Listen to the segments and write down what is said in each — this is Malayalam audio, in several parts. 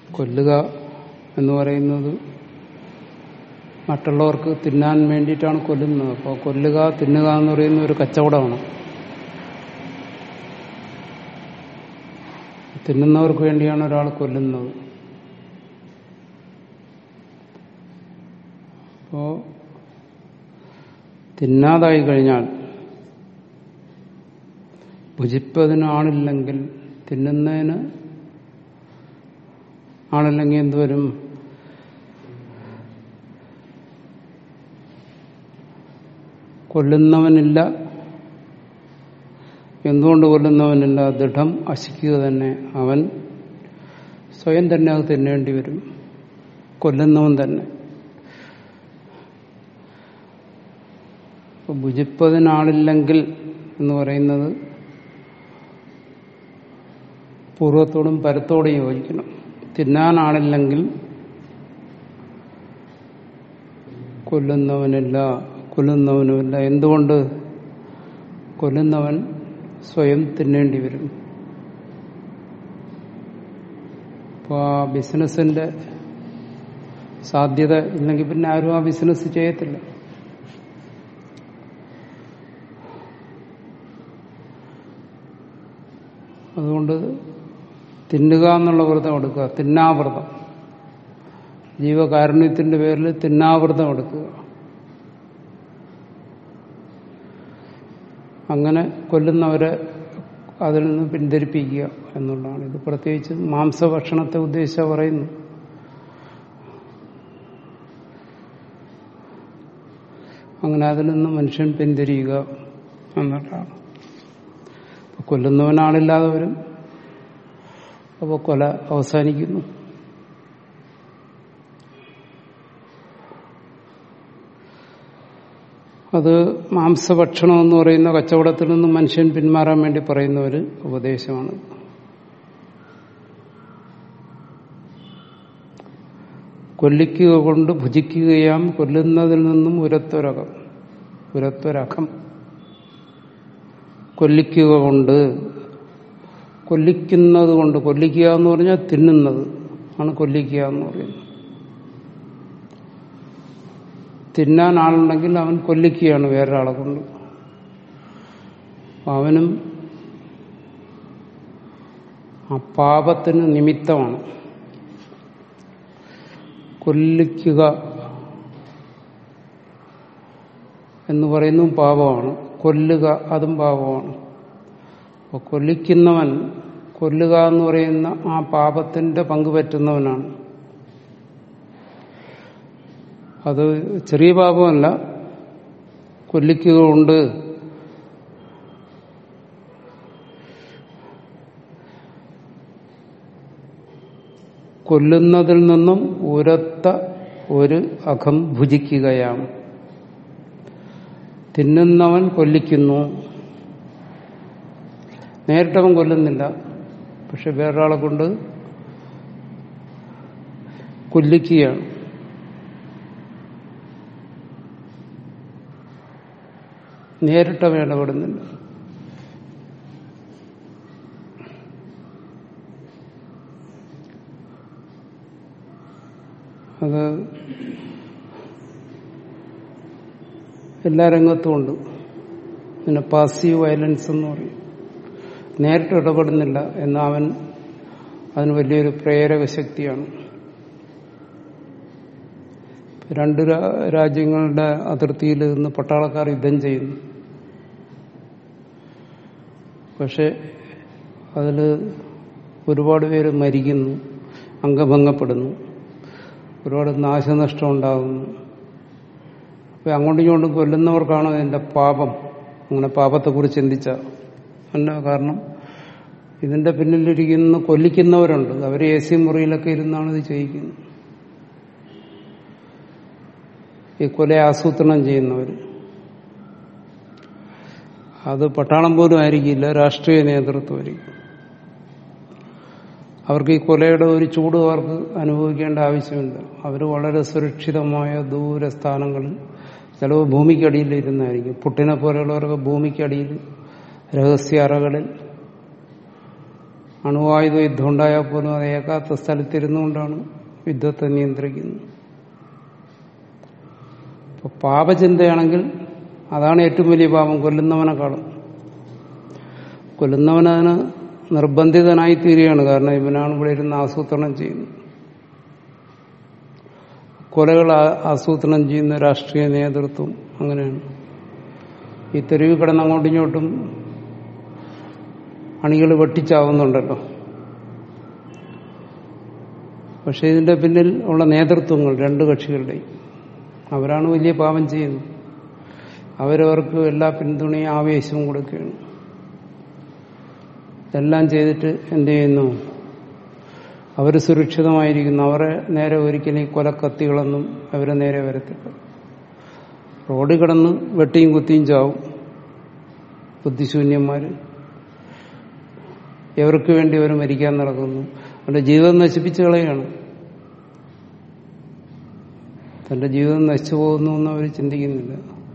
കൊല്ലുക എന്ന് പറയുന്നത് മറ്റുള്ളവർക്ക് തിന്നാൻ വേണ്ടിയിട്ടാണ് കൊല്ലുന്നത് അപ്പോൾ കൊല്ലുക തിന്നുക എന്ന് പറയുന്ന ഒരു കച്ചവടമാണ് തിന്നുന്നവർക്ക് വേണ്ടിയാണ് ഒരാൾ കൊല്ലുന്നത് അപ്പോ തിന്നാതായി കഴിഞ്ഞാൽ ഭുജിപ്പതിന് ആളില്ലെങ്കിൽ തിന്നുന്നതിന് ആളില്ലെങ്കിൽ എന്തുവരും കൊല്ലുന്നവനില്ല എന്തുകൊണ്ട് കൊല്ലുന്നവനില്ല ദൃഢം അശിക്കുക തന്നെ അവൻ സ്വയം തന്നെ അത് തിന്നേണ്ടി വരും കൊല്ലുന്നവൻ തന്നെ അപ്പൊ ഭുജിപ്പതിനാളില്ലെങ്കിൽ എന്ന് പറയുന്നത് പൂർവത്തോടും പരത്തോടും യോജിക്കണം തിന്നാനാളില്ലെങ്കിൽ കൊല്ലുന്നവനില്ല കൊല്ലുന്നവനുമില്ല എന്തുകൊണ്ട് കൊല്ലുന്നവൻ സ്വയം തിന്നേണ്ടി വരും അപ്പോൾ ആ ബിസിനസിന്റെ സാധ്യത ഇല്ലെങ്കിൽ പിന്നെ ആരും ആ ബിസിനസ് ചെയ്യത്തില്ല അതുകൊണ്ട് തിന്നുക എന്നുള്ള വ്രതം എടുക്കുക തിന്നാവ്രതം ജീവകാരുണ്യത്തിന്റെ പേരിൽ തിന്നാവ്രതം എടുക്കുക അങ്ങനെ കൊല്ലുന്നവരെ അതിൽ നിന്ന് പിന്തിരിപ്പിക്കുക എന്നുള്ളതാണ് ഇത് പ്രത്യേകിച്ച് മാംസഭക്ഷണത്തെ ഉദ്ദേശിച്ച പറയുന്നു അങ്ങനെ അതിൽ നിന്ന് മനുഷ്യൻ പിന്തിരിയുക എന്നുള്ളതാണ് കൊല്ലുന്നവനാളില്ലാതെ വരും അപ്പോൾ കൊല അവസാനിക്കുന്നു അത് മാംസഭക്ഷണം എന്ന് പറയുന്ന കച്ചവടത്തിൽ നിന്ന് മനുഷ്യൻ പിന്മാറാൻ വേണ്ടി പറയുന്ന ഒരു ഉപദേശമാണ് കൊല്ലിക്കുക കൊണ്ട് ഭുജിക്കുകയാം കൊല്ലുന്നതിൽ നിന്നും ഉരത്വരകം ഉരത്വരകം കൊല്ലിക്കുക കൊണ്ട് കൊല്ലിക്കുന്നത് കൊണ്ട് കൊല്ലിക്കുക എന്ന് പറഞ്ഞാൽ തിന്നുന്നത് ആണ് കൊല്ലിക്കുക എന്ന് പറയുന്നത് തിന്നാൻ ആളുണ്ടെങ്കിൽ അവൻ കൊല്ലിക്കുകയാണ് വേറൊരാളെ കൊണ്ട് അവനും ആ പാപത്തിന് നിമിത്തമാണ് കൊല്ലിക്കുക എന്ന് പറയുന്നതും പാപമാണ് കൊല്ലുക അതും പാപമാണ് അപ്പോൾ കൊല്ലിക്കുന്നവൻ കൊല്ലുക എന്ന് പറയുന്ന ആ പാപത്തിന്റെ പങ്ക് പറ്റുന്നവനാണ് അത് ചെറിയ പാപമല്ല കൊല്ലിക്കുക കൊണ്ട് കൊല്ലുന്നതിൽ നിന്നും ഉരത്ത ഒരു അഖം ഭുജിക്കുകയാണ് തിന്നുന്നവൻ കൊല്ലിക്കുന്നു നേരിട്ടവൻ കൊല്ലുന്നില്ല പക്ഷെ വേറൊരാളെ കൊണ്ട് കൊല്ലിക്കുകയാണ് നേരിട്ടവൻ ഇടപെടുന്നില്ല അത് എല്ലാ രംഗത്തും ഉണ്ട് പിന്നെ പാസീവ് വയലൻസ് എന്ന് പറയും നേരിട്ട് ഇടപെടുന്നില്ല എന്ന അവൻ അതിന് വലിയൊരു പ്രേരക ശക്തിയാണ് രണ്ട് രാജ്യങ്ങളുടെ അതിർത്തിയിൽ നിന്ന് പട്ടാളക്കാർ യുദ്ധം ചെയ്യുന്നു പക്ഷെ അതിൽ ഒരുപാട് പേര് മരിക്കുന്നു അംഗഭംഗപ്പെടുന്നു ഒരുപാട് നാശനഷ്ടം ഉണ്ടാകുന്നു അപ്പൊ അങ്ങോട്ടും ഇങ്ങോട്ടും കൊല്ലുന്നവർക്കാണ് അതിന്റെ പാപം അങ്ങനെ പാപത്തെക്കുറിച്ച് ചിന്തിച്ച അല്ല കാരണം ഇതിന്റെ പിന്നിലിരിക്കുന്ന കൊല്ലിക്കുന്നവരുണ്ട് അവർ എ സി മുറിയിലൊക്കെ ഇരുന്നാണ് ഇത് ചെയ്യിക്കുന്നത് ഈ കൊല ആസൂത്രണം ചെയ്യുന്നവർ അത് പട്ടാളം പോലും ആയിരിക്കില്ല രാഷ്ട്രീയ നേതൃത്വമായിരിക്കും അവർക്ക് ഈ കൊലയുടെ ഒരു ചൂട് അവർക്ക് അനുഭവിക്കേണ്ട ആവശ്യമില്ല അവർ വളരെ സുരക്ഷിതമായ ദൂര സ്ഥാനങ്ങളിൽ ചിലവ് ഭൂമിക്കടിയിൽ ഇരുന്നായിരിക്കും പുട്ടിനെ പോലെയുള്ളവരൊക്കെ ഭൂമിക്കടിയിൽ രഹസ്യ അറകളിൽ അണുവായുധ യുദ്ധം ഉണ്ടായാൽ പോലും അത് ഏകാത്ത സ്ഥലത്തിരുന്നുകൊണ്ടാണ് യുദ്ധത്തെ നിയന്ത്രിക്കുന്നത് ഇപ്പൊ പാപചിന്തയാണെങ്കിൽ അതാണ് ഏറ്റവും വലിയ പാപം കൊല്ലുന്നവനെക്കാളും കൊല്ലുന്നവനതിന് നിർബന്ധിതനായി തീരുകയാണ് കാരണം ഇവനാണ് ഇവിടെ ഇരുന്ന് ആസൂത്രണം ചെയ്യുന്നത് കൊലകൾ ആസൂത്രണം ചെയ്യുന്ന രാഷ്ട്രീയ നേതൃത്വം അങ്ങനെയാണ് ഈ തെരുവിൽ കിടന്ന് അങ്ങോട്ടും ഇങ്ങോട്ടും അണികൾ വെട്ടിച്ചാവുന്നുണ്ടല്ലോ പക്ഷെ ഇതിന്റെ പിന്നിൽ ഉള്ള നേതൃത്വങ്ങൾ രണ്ട് കക്ഷികളുടെയും അവരാണ് വലിയ പാപം ചെയ്യുന്നത് അവരവർക്ക് എല്ലാ പിന്തുണയും ആവേശവും കൊടുക്കുകയാണ് എല്ലാം ചെയ്തിട്ട് എന്ത് ചെയ്യുന്നു അവർ സുരക്ഷിതമായിരിക്കുന്നു അവരെ നേരെ ഒരിക്കലും ഈ കൊലക്കത്തികളൊന്നും അവരെ നേരെ വരത്തില്ല റോഡിൽ കിടന്ന് വെട്ടിയും കുത്തിയും ചാവും ബുദ്ധിശൂന്യന്മാർ എവർക്ക് വേണ്ടി അവർ മരിക്കാൻ നടക്കുന്നു അവരുടെ ജീവിതം നശിപ്പിച്ചു കളയാണ് തന്റെ ജീവിതം നശിച്ചു പോകുന്നു എന്ന് അവർ ചിന്തിക്കുന്നില്ല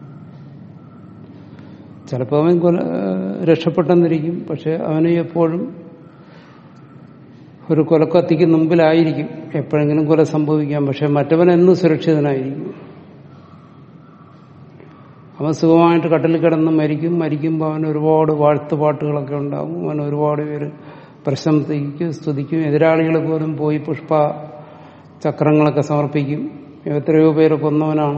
ചിലപ്പോൾ അവൻ കൊല രക്ഷപ്പെട്ടെന്നിരിക്കും പക്ഷെ അവന് എപ്പോഴും ഒരു കൊലക്കത്തിക്ക് മുമ്പിലായിരിക്കും എപ്പോഴെങ്കിലും കൊല സംഭവിക്കാം പക്ഷെ മറ്റവൻ എന്നും സുരക്ഷിതനായിരിക്കും അവൻ സുഖമായിട്ട് കട്ടിൽ കിടന്ന് മരിക്കും മരിക്കുമ്പോൾ അവന് ഒരുപാട് വാഴ്ത്തുപാട്ടുകളൊക്കെ ഉണ്ടാകും അവൻ ഒരുപാട് പേര് പ്രശംസിക്കും സ്തുതിക്കും എതിരാളികൾ പോലും പോയി പുഷ്പ ചക്രങ്ങളൊക്കെ സമർപ്പിക്കും എത്രയോ പേര് കൊന്നവനാണ്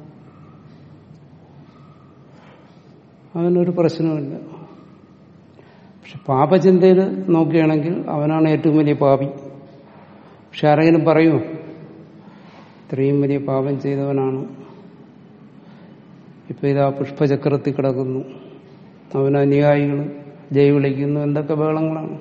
അവനൊരു പ്രശ്നമില്ല പക്ഷെ പാപചിന്തയിൽ നോക്കുകയാണെങ്കിൽ അവനാണ് ഏറ്റവും വലിയ പാപി പക്ഷെ ആരെങ്കിലും പറയുമോ ഇത്രയും വലിയ പാപം ചെയ്തവനാണ് ഇപ്പൊ ഇതാ പുഷ്പചക്രത്തിൽ കിടക്കുന്നു അവന് അനുയായികൾ ജയ് വിളിക്കുന്നു എന്തൊക്കെ ബഹളങ്ങളാണ്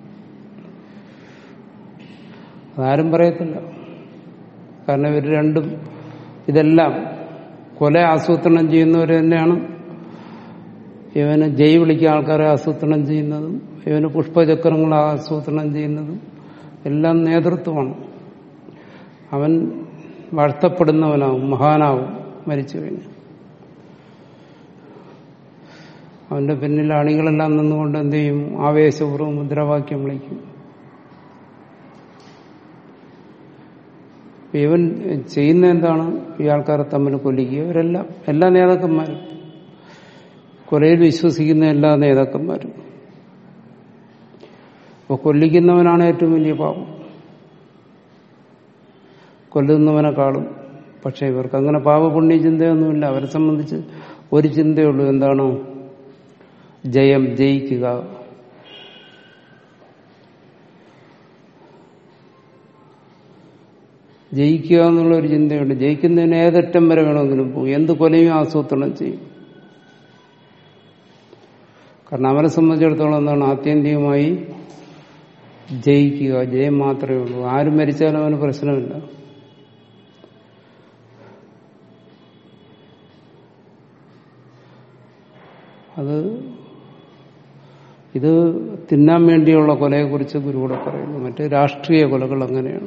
അതാരും പറയത്തില്ല കാരണം ഇവർ രണ്ടും ഇതെല്ലാം കൊല ആസൂത്രണം ചെയ്യുന്നവർ തന്നെയാണ് ഇവന് ജയ് വിളിക്കാൻ ആൾക്കാരെ ആസൂത്രണം ചെയ്യുന്നതും ഇവന് പുഷ്പചക്രങ്ങൾ ആസൂത്രണം ചെയ്യുന്നതും എല്ലാം നേതൃത്വമാണ് അവൻ വാഴ്ത്തപ്പെടുന്നവനാവും മഹാനാവും മരിച്ചു കഴിഞ്ഞു അവന്റെ പിന്നിൽ അണികളെല്ലാം നിന്നുകൊണ്ട് എന്ത് ചെയ്യും ആവേശപൂർവ്വം മുദ്രാവാക്യം വിളിക്കും ഇവൻ ചെയ്യുന്ന എന്താണ് ഈ ആൾക്കാരെ തമ്മിൽ കൊല്ലിക്കുക ഇവരെല്ലാം എല്ലാ നേതാക്കന്മാരും കൊലയിൽ വിശ്വസിക്കുന്ന എല്ലാ നേതാക്കന്മാരും അപ്പൊ കൊല്ലിക്കുന്നവനാണ് ഏറ്റവും വലിയ പാപം കൊല്ലുന്നവനെക്കാളും പക്ഷെ ഇവർക്ക് അങ്ങനെ പാപപുണ്യ ചിന്തയൊന്നുമില്ല അവരെ സംബന്ധിച്ച് ഒരു ചിന്തയുള്ളൂ എന്താണോ ജയം ജയിക്കുക ജയിക്കുക എന്നുള്ള ഒരു ചിന്തയുണ്ട് ജയിക്കുന്നതിന് ഏതറ്റം വരെ വേണമെങ്കിലും പോകും എന്ത് കൊലയും ആസൂത്രണം ചെയ്യും കാരണം അവരെ സംബന്ധിച്ചിടത്തോളം എന്താണ് ആത്യന്തികമായി ജയിക്കുക ജയം മാത്രമേ ഉള്ളൂ ആരും മരിച്ചാലും അവന് പ്രശ്നമില്ല അത് ഇത് തിന്നാൻ വേണ്ടിയുള്ള കൊലയെക്കുറിച്ച് ഗുരുകൂടെ പറയുന്നു മറ്റ് രാഷ്ട്രീയ കൊലകൾ അങ്ങനെയാണ്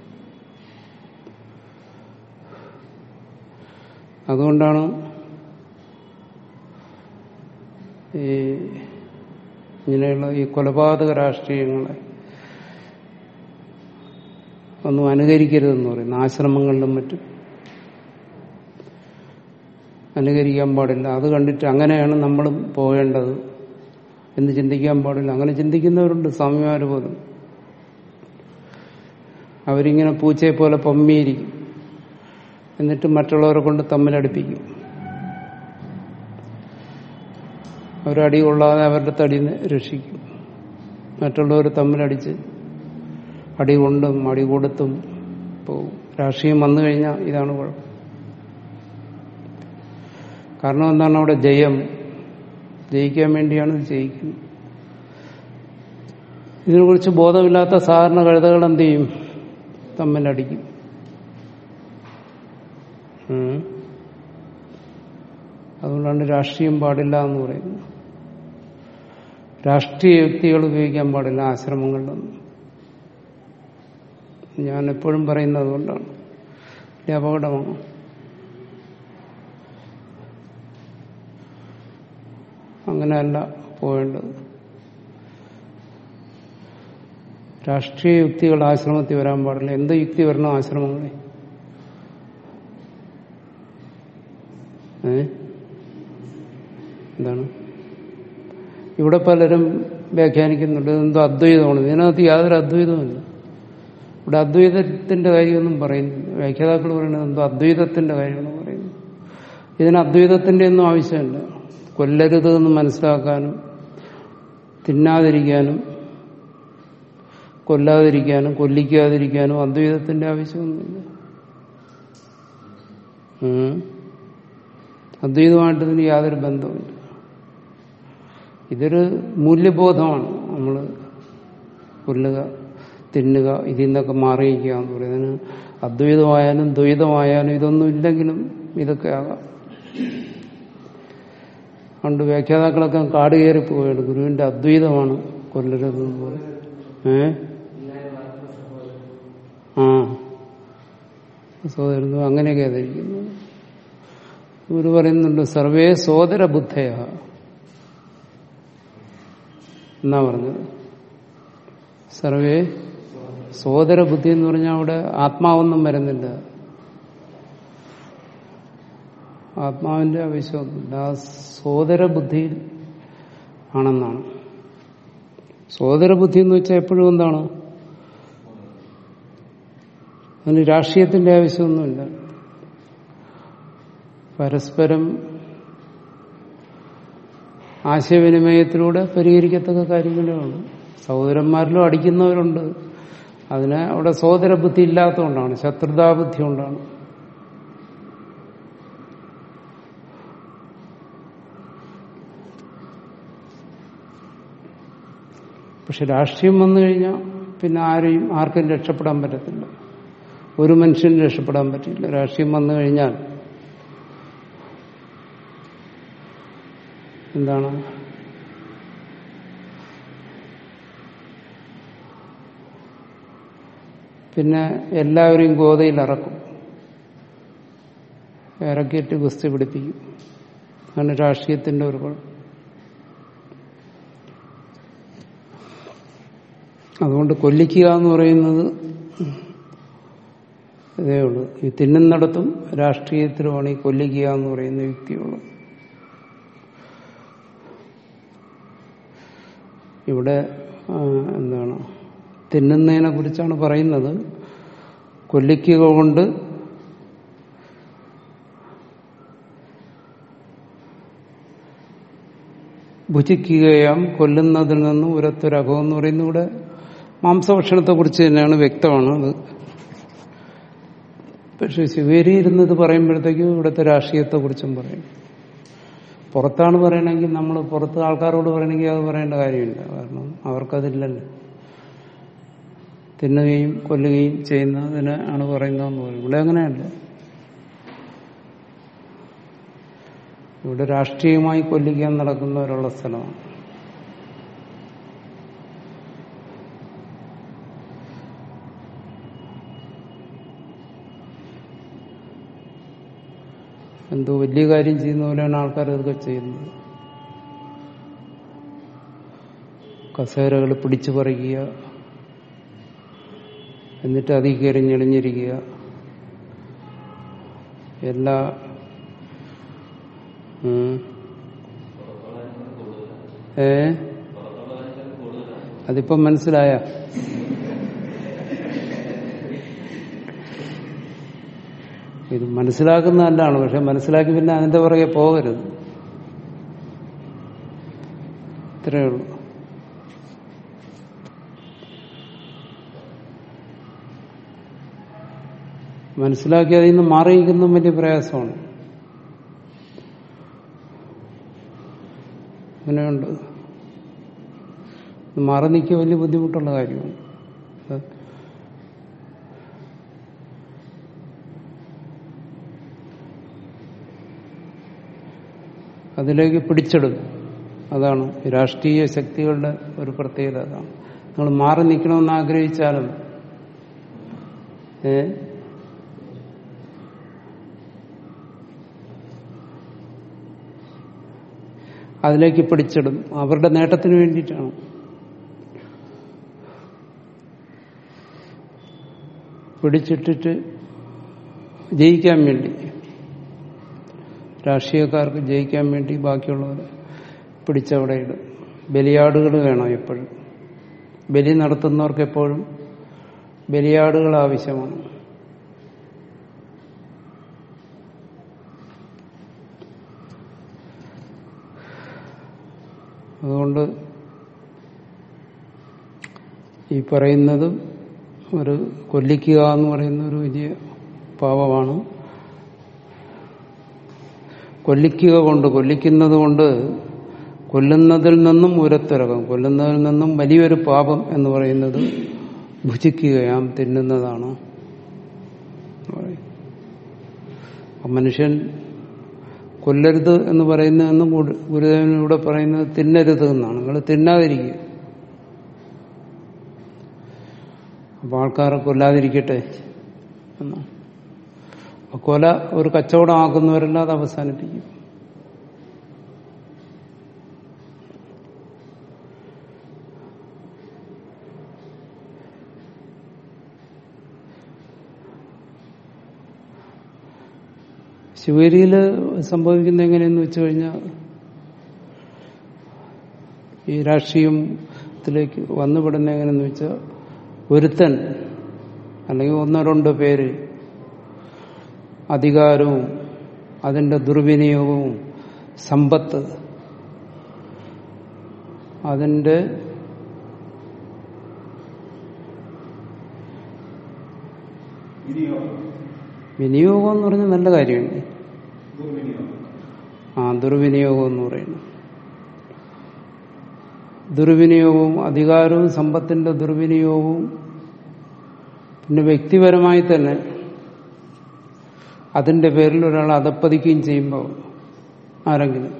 അതുകൊണ്ടാണ് ഈ ഇങ്ങനെയുള്ള ഈ കൊലപാതക രാഷ്ട്രീയങ്ങളെ ഒന്നും അനുകരിക്കരുതെന്ന് പറയുന്നു ആശ്രമങ്ങളിലും മറ്റും അനുകരിക്കാൻ പാടില്ല അത് കണ്ടിട്ട് അങ്ങനെയാണ് നമ്മളും പോകേണ്ടത് എന്ന് ചിന്തിക്കാൻ പാടില്ല അങ്ങനെ ചിന്തിക്കുന്നവരുണ്ട് സ്വാമിമാർ പോലും അവരിങ്ങനെ പൂച്ചയെ പോലെ പൊമ്മിയിരിക്കും എന്നിട്ട് മറ്റുള്ളവരെ കൊണ്ട് തമ്മിലടിപ്പിക്കും അവരടി കൊള്ളാതെ അവരുടെ തടി രക്ഷിക്കും മറ്റുള്ളവർ തമ്മിലടിച്ച് അടി കൊണ്ടും അടി കൊടുത്തും പോകും രാഷ്ട്രീയം വന്നു കഴിഞ്ഞാൽ ഇതാണ് കുഴപ്പം കാരണം എന്താണ് അവിടെ ജയം ജയിക്കാൻ വേണ്ടിയാണ് ഇത് ജയിക്കുന്നത് ഇതിനെക്കുറിച്ച് ബോധമില്ലാത്ത സാധാരണ കഴുതകൾ എന്ത് ചെയ്യും തമ്മിലടിക്കും അതുകൊണ്ടാണ് രാഷ്ട്രീയം പാടില്ല എന്ന് പറയുന്നത് രാഷ്ട്രീയ യുക്തികൾ ഉപയോഗിക്കാൻ പാടില്ല ആശ്രമങ്ങളിലൊന്നും ഞാൻ എപ്പോഴും പറയുന്നത് അതുകൊണ്ടാണ് വലിയ അപകടമാണ് അങ്ങനെയല്ല പോവേണ്ടത് രാഷ്ട്രീയ യുക്തികൾ ആശ്രമത്തിൽ വരാൻ പാടില്ല എന്ത് യുക്തി വരണം ആശ്രമങ്ങളിൽ ഏ എന്താണ് ഇവിടെ പലരും വ്യാഖ്യാനിക്കുന്നുണ്ട് എന്തോ അദ്വൈതമാണ് ഇതിനകത്ത് യാതൊരു അദ്വൈതവുമില്ല ഇവിടെ അദ്വൈതത്തിന്റെ കാര്യമൊന്നും പറയുന്നില്ല വ്യാഖ്യാതാക്കൾ പറയുന്നത് എന്തോ അദ്വൈതത്തിന്റെ കാര്യമാണ് പറയുന്നത് ഇതിന് അദ്വൈതത്തിന്റെ ഒന്നും ആവശ്യമില്ല കൊല്ലരുത് എന്ന് മനസ്സിലാക്കാനും തിന്നാതിരിക്കാനും കൊല്ലാതിരിക്കാനും കൊല്ലിക്കാതിരിക്കാനും അദ്വൈതത്തിന്റെ ആവശ്യമൊന്നുമില്ല ഉം. അദ്വൈതമായിട്ട് ഇതിന് യാതൊരു ബന്ധവുമില്ല ഇതൊരു മൂല്യബോധമാണ് നമ്മൾ കൊല്ലുക തിന്നുക ഇതിൽ നിന്നൊക്കെ മാറിയിരിക്കുക എന്ന് പറയുന്നതിന് അദ്വൈതമായാലും ദ്വൈതമായാലും ഇതൊന്നും ഇല്ലെങ്കിലും ഇതൊക്കെ ആകാം അതുകൊണ്ട് വ്യാഖ്യാതാക്കളൊക്കെ കാട് കയറി പോവുകയാണ് ഗുരുവിന്റെ അദ്വൈതമാണ് കൊല്ലരുതെന്ന് പറയും ഏ ആ സഹോദരൻ അങ്ങനെയൊക്കെ ധരിക്കുന്നു ഗുരു പറയുന്നുണ്ട് സർവേ സോദര ബുദ്ധയ എന്നാ പറഞ്ഞത് സർവേ സോദര ബുദ്ധി എന്ന് പറഞ്ഞാൽ അവിടെ ആത്മാവൊന്നും വരുന്നില്ല ആത്മാവിന്റെ ആവശ്യമൊന്നുമില്ല ആ സോദര ബുദ്ധിയിൽ ആണെന്നാണ് സോദര ബുദ്ധി എന്ന് വെച്ചാൽ എപ്പോഴും എന്താണ് അതിന് രാഷ്ട്രീയത്തിന്റെ ആവശ്യമൊന്നുമില്ല പരസ്പരം ആശയവിനിമയത്തിലൂടെ പരിഹരിക്കത്തക്ക കാര്യങ്ങളേ ഉള്ളൂ സഹോദരന്മാരിലും അടിക്കുന്നവരുണ്ട് അതിന് അവിടെ സോദര ബുദ്ധി ഇല്ലാത്തതുകൊണ്ടാണ് ശത്രുതാബുദ്ധി കൊണ്ടാണ് പക്ഷെ രാഷ്ട്രീയം വന്നു കഴിഞ്ഞാൽ പിന്നെ ആരെയും ആർക്കും രക്ഷപ്പെടാൻ പറ്റത്തില്ല ഒരു മനുഷ്യനും രക്ഷപ്പെടാൻ പറ്റില്ല രാഷ്ട്രീയം വന്നു കഴിഞ്ഞാൽ എന്താണ് പിന്നെ എല്ലാവരെയും ഗോതയിൽ ഇറക്കും ഇറക്കിയിട്ട് ഗുസ്തി പിടിപ്പിക്കും അതാണ് രാഷ്ട്രീയത്തിന്റെ ഒരു കുഴപ്പം അതുകൊണ്ട് കൊല്ലിക്കുക എന്ന് പറയുന്നത് ഇതേ ഉള്ളൂ ഈ തിന്നുന്നിടത്തും രാഷ്ട്രീയത്തിലുമാണ് ഈ കൊല്ലിക്കുക എന്ന് പറയുന്ന യുക്തിയുള്ളൂ ഇവിടെ ആ, എന്താണ് തിന്നുന്നതിനെ കുറിച്ചാണ് പറയുന്നത് കൊല്ലിക്കുക കൊണ്ട് ഭുജിക്കുകയാം കൊല്ലുന്നതിൽ നിന്നും ഉരത്തൊരകം എന്ന് പറയുന്ന ഇവിടെ മാംസഭക്ഷണത്തെ കുറിച്ച് തന്നെയാണ് വ്യക്തമാണ് അത് പക്ഷെ ശിവേരി ഇരുന്നത് പറയുമ്പോഴത്തേക്കും ഇവിടുത്തെ രാഷ്ട്രീയത്തെ കുറിച്ചും പറയും പുറത്താണ് പറയണമെങ്കിൽ നമ്മൾ പുറത്ത് ആൾക്കാരോട് പറയണമെങ്കിൽ അത് പറയേണ്ട കാര്യമില്ല കാരണം അവർക്കതില്ലല്ലോ തിന്നുകയും കൊല്ലുകയും ചെയ്യുന്നതിന് ആണ് പറയുന്നതെന്ന് പറയും ഇവിടെ അങ്ങനെയല്ല ഇവിടെ രാഷ്ട്രീയമായി കൊല്ലിക്കാൻ നടക്കുന്നവരുള്ള സ്ഥലമാണ് എന്തോ വലിയ കാര്യം ചെയ്യുന്ന പോലെയാണ് ആൾക്കാർ ഇതൊക്കെ ചെയ്യുന്നത് കസേരകൾ പിടിച്ചു പറിക്കുക എന്നിട്ട് അതിൽ കയറി ഞെളിഞ്ഞിരിക്കുക എല്ലാ ഉം. ഏ അതിപ്പം മനസ്സിലായ ഇത് മനസ്സിലാക്കുന്ന നല്ലതാണ് പക്ഷെ മനസ്സിലാക്കി പിന്നെ അതിന്റെ പുറകെ പോകരുത് ഇത്രയേ ഉള്ളൂ മനസ്സിലാക്കി അതിൽ നിന്ന് മാറിയിരിക്കുന്നതും വലിയ പ്രയാസമാണ് അങ്ങനെയുണ്ട് മാറി നിൽക്കുക വലിയ ബുദ്ധിമുട്ടുള്ള കാര്യമാണ് അത് അതിലേക്ക് പിടിച്ചെടുക്കും അതാണ് രാഷ്ട്രീയ ശക്തികളുടെ ഒരു പ്രത്യേകത അതാണ് നിങ്ങൾ മാറി നിൽക്കണമെന്ന് ആഗ്രഹിച്ചാലും ഏ അതിലേക്ക് പിടിച്ചിടും അവരുടെ നേട്ടത്തിന് വേണ്ടിയിട്ടാണ് പിടിച്ചിട്ടിട്ട് ജയിക്കാൻ വേണ്ടി രാഷ്ട്രീയക്കാർക്ക് ജയിക്കാൻ വേണ്ടി ബാക്കിയുള്ളവരെ പിടിച്ചവിടെ ഇടും ബലിയാടുകൾ വേണം എപ്പോഴും ബലി നടത്തുന്നവർക്ക് എപ്പോഴും ബലിയാടുകൾ ആവശ്യമാണ് അതുകൊണ്ട് ഈ പറയുന്നതും ഒരു കൊല്ലിക്കുക എന്ന് പറയുന്ന ഒരു വലിയ പാപമാണ് കൊല്ലിക്കുക കൊണ്ട് കൊല്ലിക്കുന്നത് കൊണ്ട് കൊല്ലുന്നതിൽ നിന്നും ഉരത്തിറക്കും കൊല്ലുന്നതിൽ നിന്നും വലിയൊരു പാപം എന്ന് പറയുന്നത് ഭുജിക്കുകയാം തിന്നുന്നതാണ് മനുഷ്യൻ കൊല്ലരുത് എന്ന് പറയുന്നതെന്നും ഗുരുദേവനിലൂടെ പറയുന്നത് തിന്നരുത് എന്നാണ് നിങ്ങൾ തിന്നാതിരിക്കുക അപ്പൊ ആൾക്കാരെ കൊല്ലാതിരിക്കട്ടെ എന്നാണ് കൊല ഒരു കച്ചവടം ആക്കുന്നവരെല്ലാം അത് അവസാനിപ്പിക്കും ശിവഗിരിയിൽ സംഭവിക്കുന്ന എങ്ങനെയെന്ന് വെച്ചു കഴിഞ്ഞാൽ ഈ രാഷ്ട്രീയത്തിലേക്ക് വന്നുപെടുന്ന എങ്ങനെയെന്ന് വെച്ചാൽ ഒരുത്തൻ അല്ലെങ്കിൽ ഒന്നോ രണ്ടോ പേര് അധികാരവും അതിന്റെ ദുർവിനിയോഗവും സമ്പത്ത് അതിന്റെ വിനിയോഗം എന്ന് പറഞ്ഞാൽ നല്ല കാര്യമാണ് ആ ദുർവിനിയോഗം എന്ന് പറയുന്നു ദുർവിനിയോഗവും അധികാരവും സമ്പത്തിന്റെ ദുർവിനിയോഗവും പിന്നെ വ്യക്തിപരമായി തന്നെ അതിന്റെ പേരിൽ ഒരാൾ അതപ്പതിക്കുകയും ചെയ്യുമ്പോൾ ആരെങ്കിലും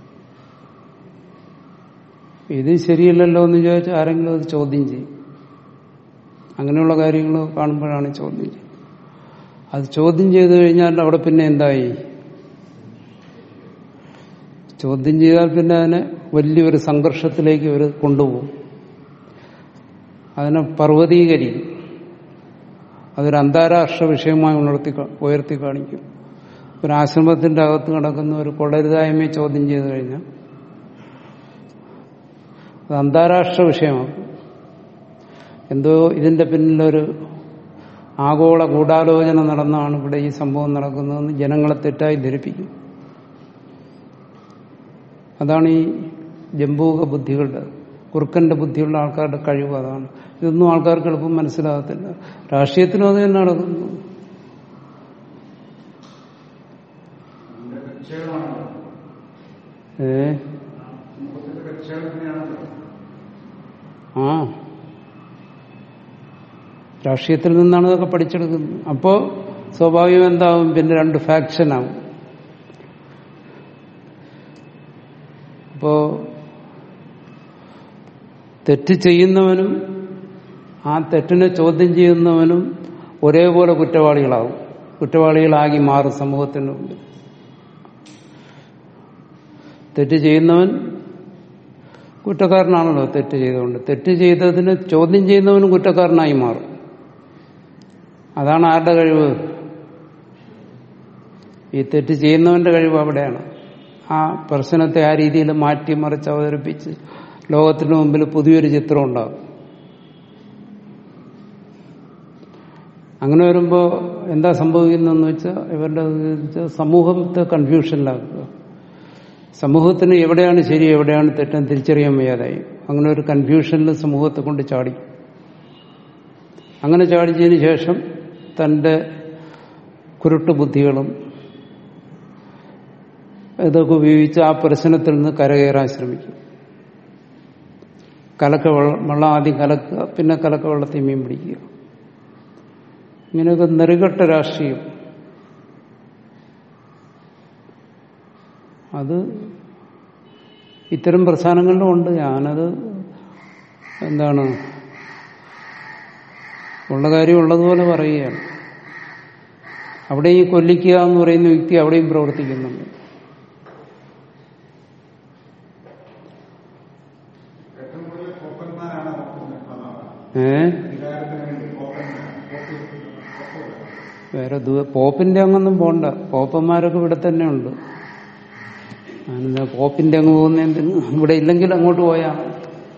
ഇത് ശരിയല്ലല്ലോ എന്ന് ചോദിച്ചാൽ ആരെങ്കിലും അത് ചോദ്യം ചെയ്യും അങ്ങനെയുള്ള കാര്യങ്ങൾ കാണുമ്പോഴാണ് ചോദ്യം ചെയ്യും അത് ചോദ്യം ചെയ്തു കഴിഞ്ഞാൽ അവിടെ പിന്നെ എന്തായി ചോദ്യം ചെയ്താൽ പിന്നെ അതിനെ വലിയൊരു സംഘർഷത്തിലേക്ക് അവർ കൊണ്ടുപോകും അതിനെ പർവ്വതീകരിക്കും അതൊരു അന്താരാഷ്ട്ര വിഷയമായി ഉണർത്തി ഉയർത്തി കാണിക്കും ഒരു ആശ്രമത്തിന്റെ അകത്ത് നടക്കുന്ന ഒരു കൊള്ളരുതായ്മയെ ചോദ്യം ചെയ്തു കഴിഞ്ഞാൽ അത് അന്താരാഷ്ട്ര വിഷയമാണ് എന്തോ ഇതിന്റെ പിന്നിലൊരു ആഗോള ഗൂഢാലോചന നടന്നാണ് ഇവിടെ ഈ സംഭവം നടക്കുന്നതെന്ന് ജനങ്ങളെ തെറ്റായി ധരിപ്പിക്കും അതാണ് ഈ ജംബൂക ബുദ്ധികളുടെ കുറുക്കന്റെ ബുദ്ധിയുള്ള ആൾക്കാരുടെ കഴിവ് അതാണ് ഇതൊന്നും ആൾക്കാർക്ക് എളുപ്പം മനസ്സിലാകത്തില്ല രാഷ്ട്രീയത്തിനും അത് തന്നെ നടക്കുന്നു ഏ ആ രാഷ്ട്രീയത്തിൽ നിന്നാണ് ഇതൊക്കെ പഠിച്ചെടുക്കുന്നത് അപ്പോ സ്വാഭാവികം എന്താവും പിന്നെ രണ്ട് ഫാക്ഷനാവും അപ്പോ തെറ്റ് ചെയ്യുന്നവനും ആ തെറ്റിനെ ചോദ്യം ചെയ്യുന്നവനും ഒരേപോലെ കുറ്റവാളികളാവും കുറ്റവാളികളാകി മാറും സമൂഹത്തിന് മുമ്പിൽ തെറ്റ് ചെയ്യുന്നവൻ കുറ്റക്കാരനാണല്ലോ തെറ്റ് ചെയ്തുകൊണ്ട് തെറ്റ് ചെയ്തതിന് ചോദ്യം ചെയ്യുന്നവനും കുറ്റക്കാരനായി മാറും അതാണ് ആരുടെ കഴിവ് ഈ തെറ്റ് ചെയ്യുന്നവന്റെ കഴിവ് അവിടെയാണ് ആ പ്രശ്നത്തെ ആ രീതിയിൽ മാറ്റിമറിച്ച് അവതരിപ്പിച്ച് ലോകത്തിന് മുമ്പിൽ പുതിയൊരു ചിത്രം ഉണ്ടാകും അങ്ങനെ വരുമ്പോൾ എന്താ സംഭവിക്കുന്നതെന്ന് വെച്ചാൽ ഇവരുടെ സമൂഹത്തെ കൺഫ്യൂഷനിലാക്കുക സമൂഹത്തിന് എവിടെയാണ് ശരി എവിടെയാണ് തെറ്റെന്ന് തിരിച്ചറിയാൻ വയ്യാതായി അങ്ങനെ ഒരു കൺഫ്യൂഷനിൽ സമൂഹത്തെ കൊണ്ട് ചാടി അങ്ങനെ ചാടിച്ചതിന് ശേഷം തന്റെ കുരുട്ട് ബുദ്ധികളും ഇതൊക്കെ ഉപയോഗിച്ച് ആ പ്രശ്നത്തിൽ നിന്ന് കരകയറാൻ ശ്രമിക്കും കലക്ക വെള്ളം വെള്ളം ആദ്യം കലക്കുക പിന്നെ കലക്ക വെള്ളത്തിൽ മീൻ പിടിക്കുക ഇങ്ങനെയൊക്കെ നെറുകെട്ട രാഷ്ട്രീയം അത് ഇത്തരം പ്രസ്ഥാനങ്ങളിലും ഉണ്ട് ഞാനത് എന്താണ് ഉള്ള കാര്യം ഉള്ളതുപോലെ പറയുകയാണ് അവിടെ ഈ കൊല്ലിക്കുക എന്ന് പറയുന്ന വ്യക്തി അവിടെയും പ്രവർത്തിക്കുന്നുണ്ട് ഏ വേറെ ദൂ പോപ്പിന്റെ അങ്ങൊന്നും പോണ്ട പോപ്പന്മാരൊക്കെ ഇവിടെ തന്നെ ഉണ്ട് ഞാനെന്താ പോപ്പിന്റെ അങ്ങ് പോകുന്ന എന്തിന് ഇവിടെ ഇല്ലെങ്കിൽ അങ്ങോട്ട് പോയാൽ മതി.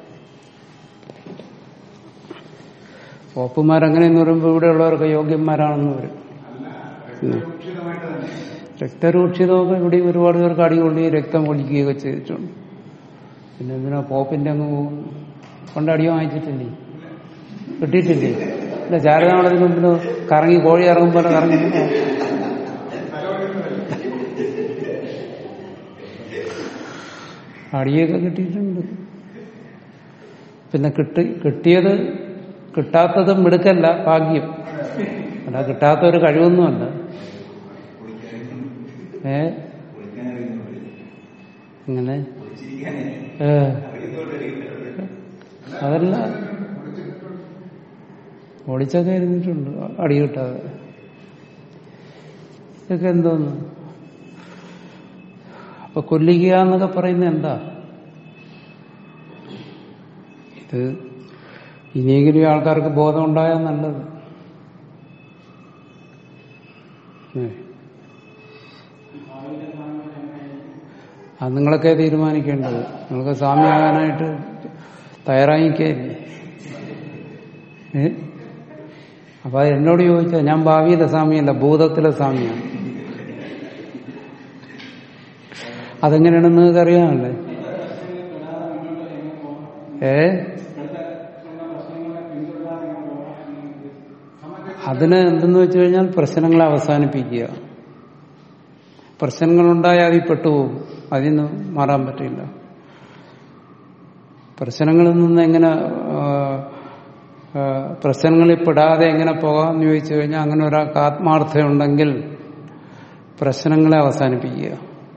പോപ്പുമാരങ്ങനെയെന്ന് പറയുമ്പോൾ ഇവിടെയുള്ളവർക്ക് യോഗ്യന്മാരാണെന്ന് വരും ഉം. രക്തരൂക്ഷിതമൊക്കെ ഇവിടെ ഒരുപാട് പേർക്ക് അടികൊള്ളി രക്തം ഒഴിക്കുകയൊക്കെ ചെയ്തിട്ടുണ്ട് പിന്നെ എന്തിനാ പോപ്പിന്റെ അങ്ങ് പോകുന്നു കൊണ്ട് അടിയോ വാങ്ങിച്ചിട്ടില്ലേ കിട്ടിയിട്ടില്ലേ ഇല്ല ചാരനാളത്തിന് മുമ്പിന് കറങ്ങി കോഴി ഇറങ്ങുമ്പോൾ കറങ്ങി അടിയൊക്കെ കിട്ടിയിട്ടുണ്ട് പിന്നെ കിട്ടി കിട്ടിയത് കിട്ടാത്തത് മിടുക്കല്ല ഭാഗ്യം അല്ല കിട്ടാത്ത ഒരു കഴിവൊന്നുമല്ല ഏ അങ്ങനെ ഏ അതല്ല ഓടിച്ചൊക്കെ ഇരുന്നിട്ടുണ്ട് അടി കിട്ടാതെ ഇതൊക്കെ എന്തോന്ന് അപ്പൊ കൊല്ലിക്കുക എന്നൊക്കെ പറയുന്നത് എന്താ ഇത് ഇനിയെങ്കിലും ഈ ആൾക്കാർക്ക് ബോധം ഉണ്ടായാൽ നല്ലത് ഏ. അത് നിങ്ങളൊക്കെ തീരുമാനിക്കേണ്ടത് നിങ്ങൾക്ക് സ്വാമിയാകാനായിട്ട് തയ്യാറായിക്കല്ലേ ഏ അപ്പൊ അത് എന്നോട് ചോദിച്ചാൽ ഞാൻ ഭാവിയിലെ സ്വാമിയല്ല ഭൂതത്തിലെ സ്വാമിയാണ് അതെങ്ങനെയാണെന്ന് നിങ്ങൾക്ക് അറിയാമല്ലേ ഏ അതിന് എന്തെന്ന് വെച്ച് കഴിഞ്ഞാൽ പ്രശ്നങ്ങളെ അവസാനിപ്പിക്കുക പ്രശ്നങ്ങളുണ്ടായാൽ അതിൽ പെട്ടുപോകും അതിൽ നിന്ന് മാറാൻ പറ്റില്ല പ്രശ്നങ്ങളിൽ നിന്ന് എങ്ങനെ ആ, ആ, പ്രശ്നങ്ങളിൽ പെടാതെ എങ്ങനെ പോകാമെന്ന് ചോദിച്ചു കഴിഞ്ഞാൽ അങ്ങനെ ഒരാൾക്ക് ആത്മാർത്ഥമുണ്ടെങ്കിൽ പ്രശ്നങ്ങളെ അവസാനിപ്പിക്കുക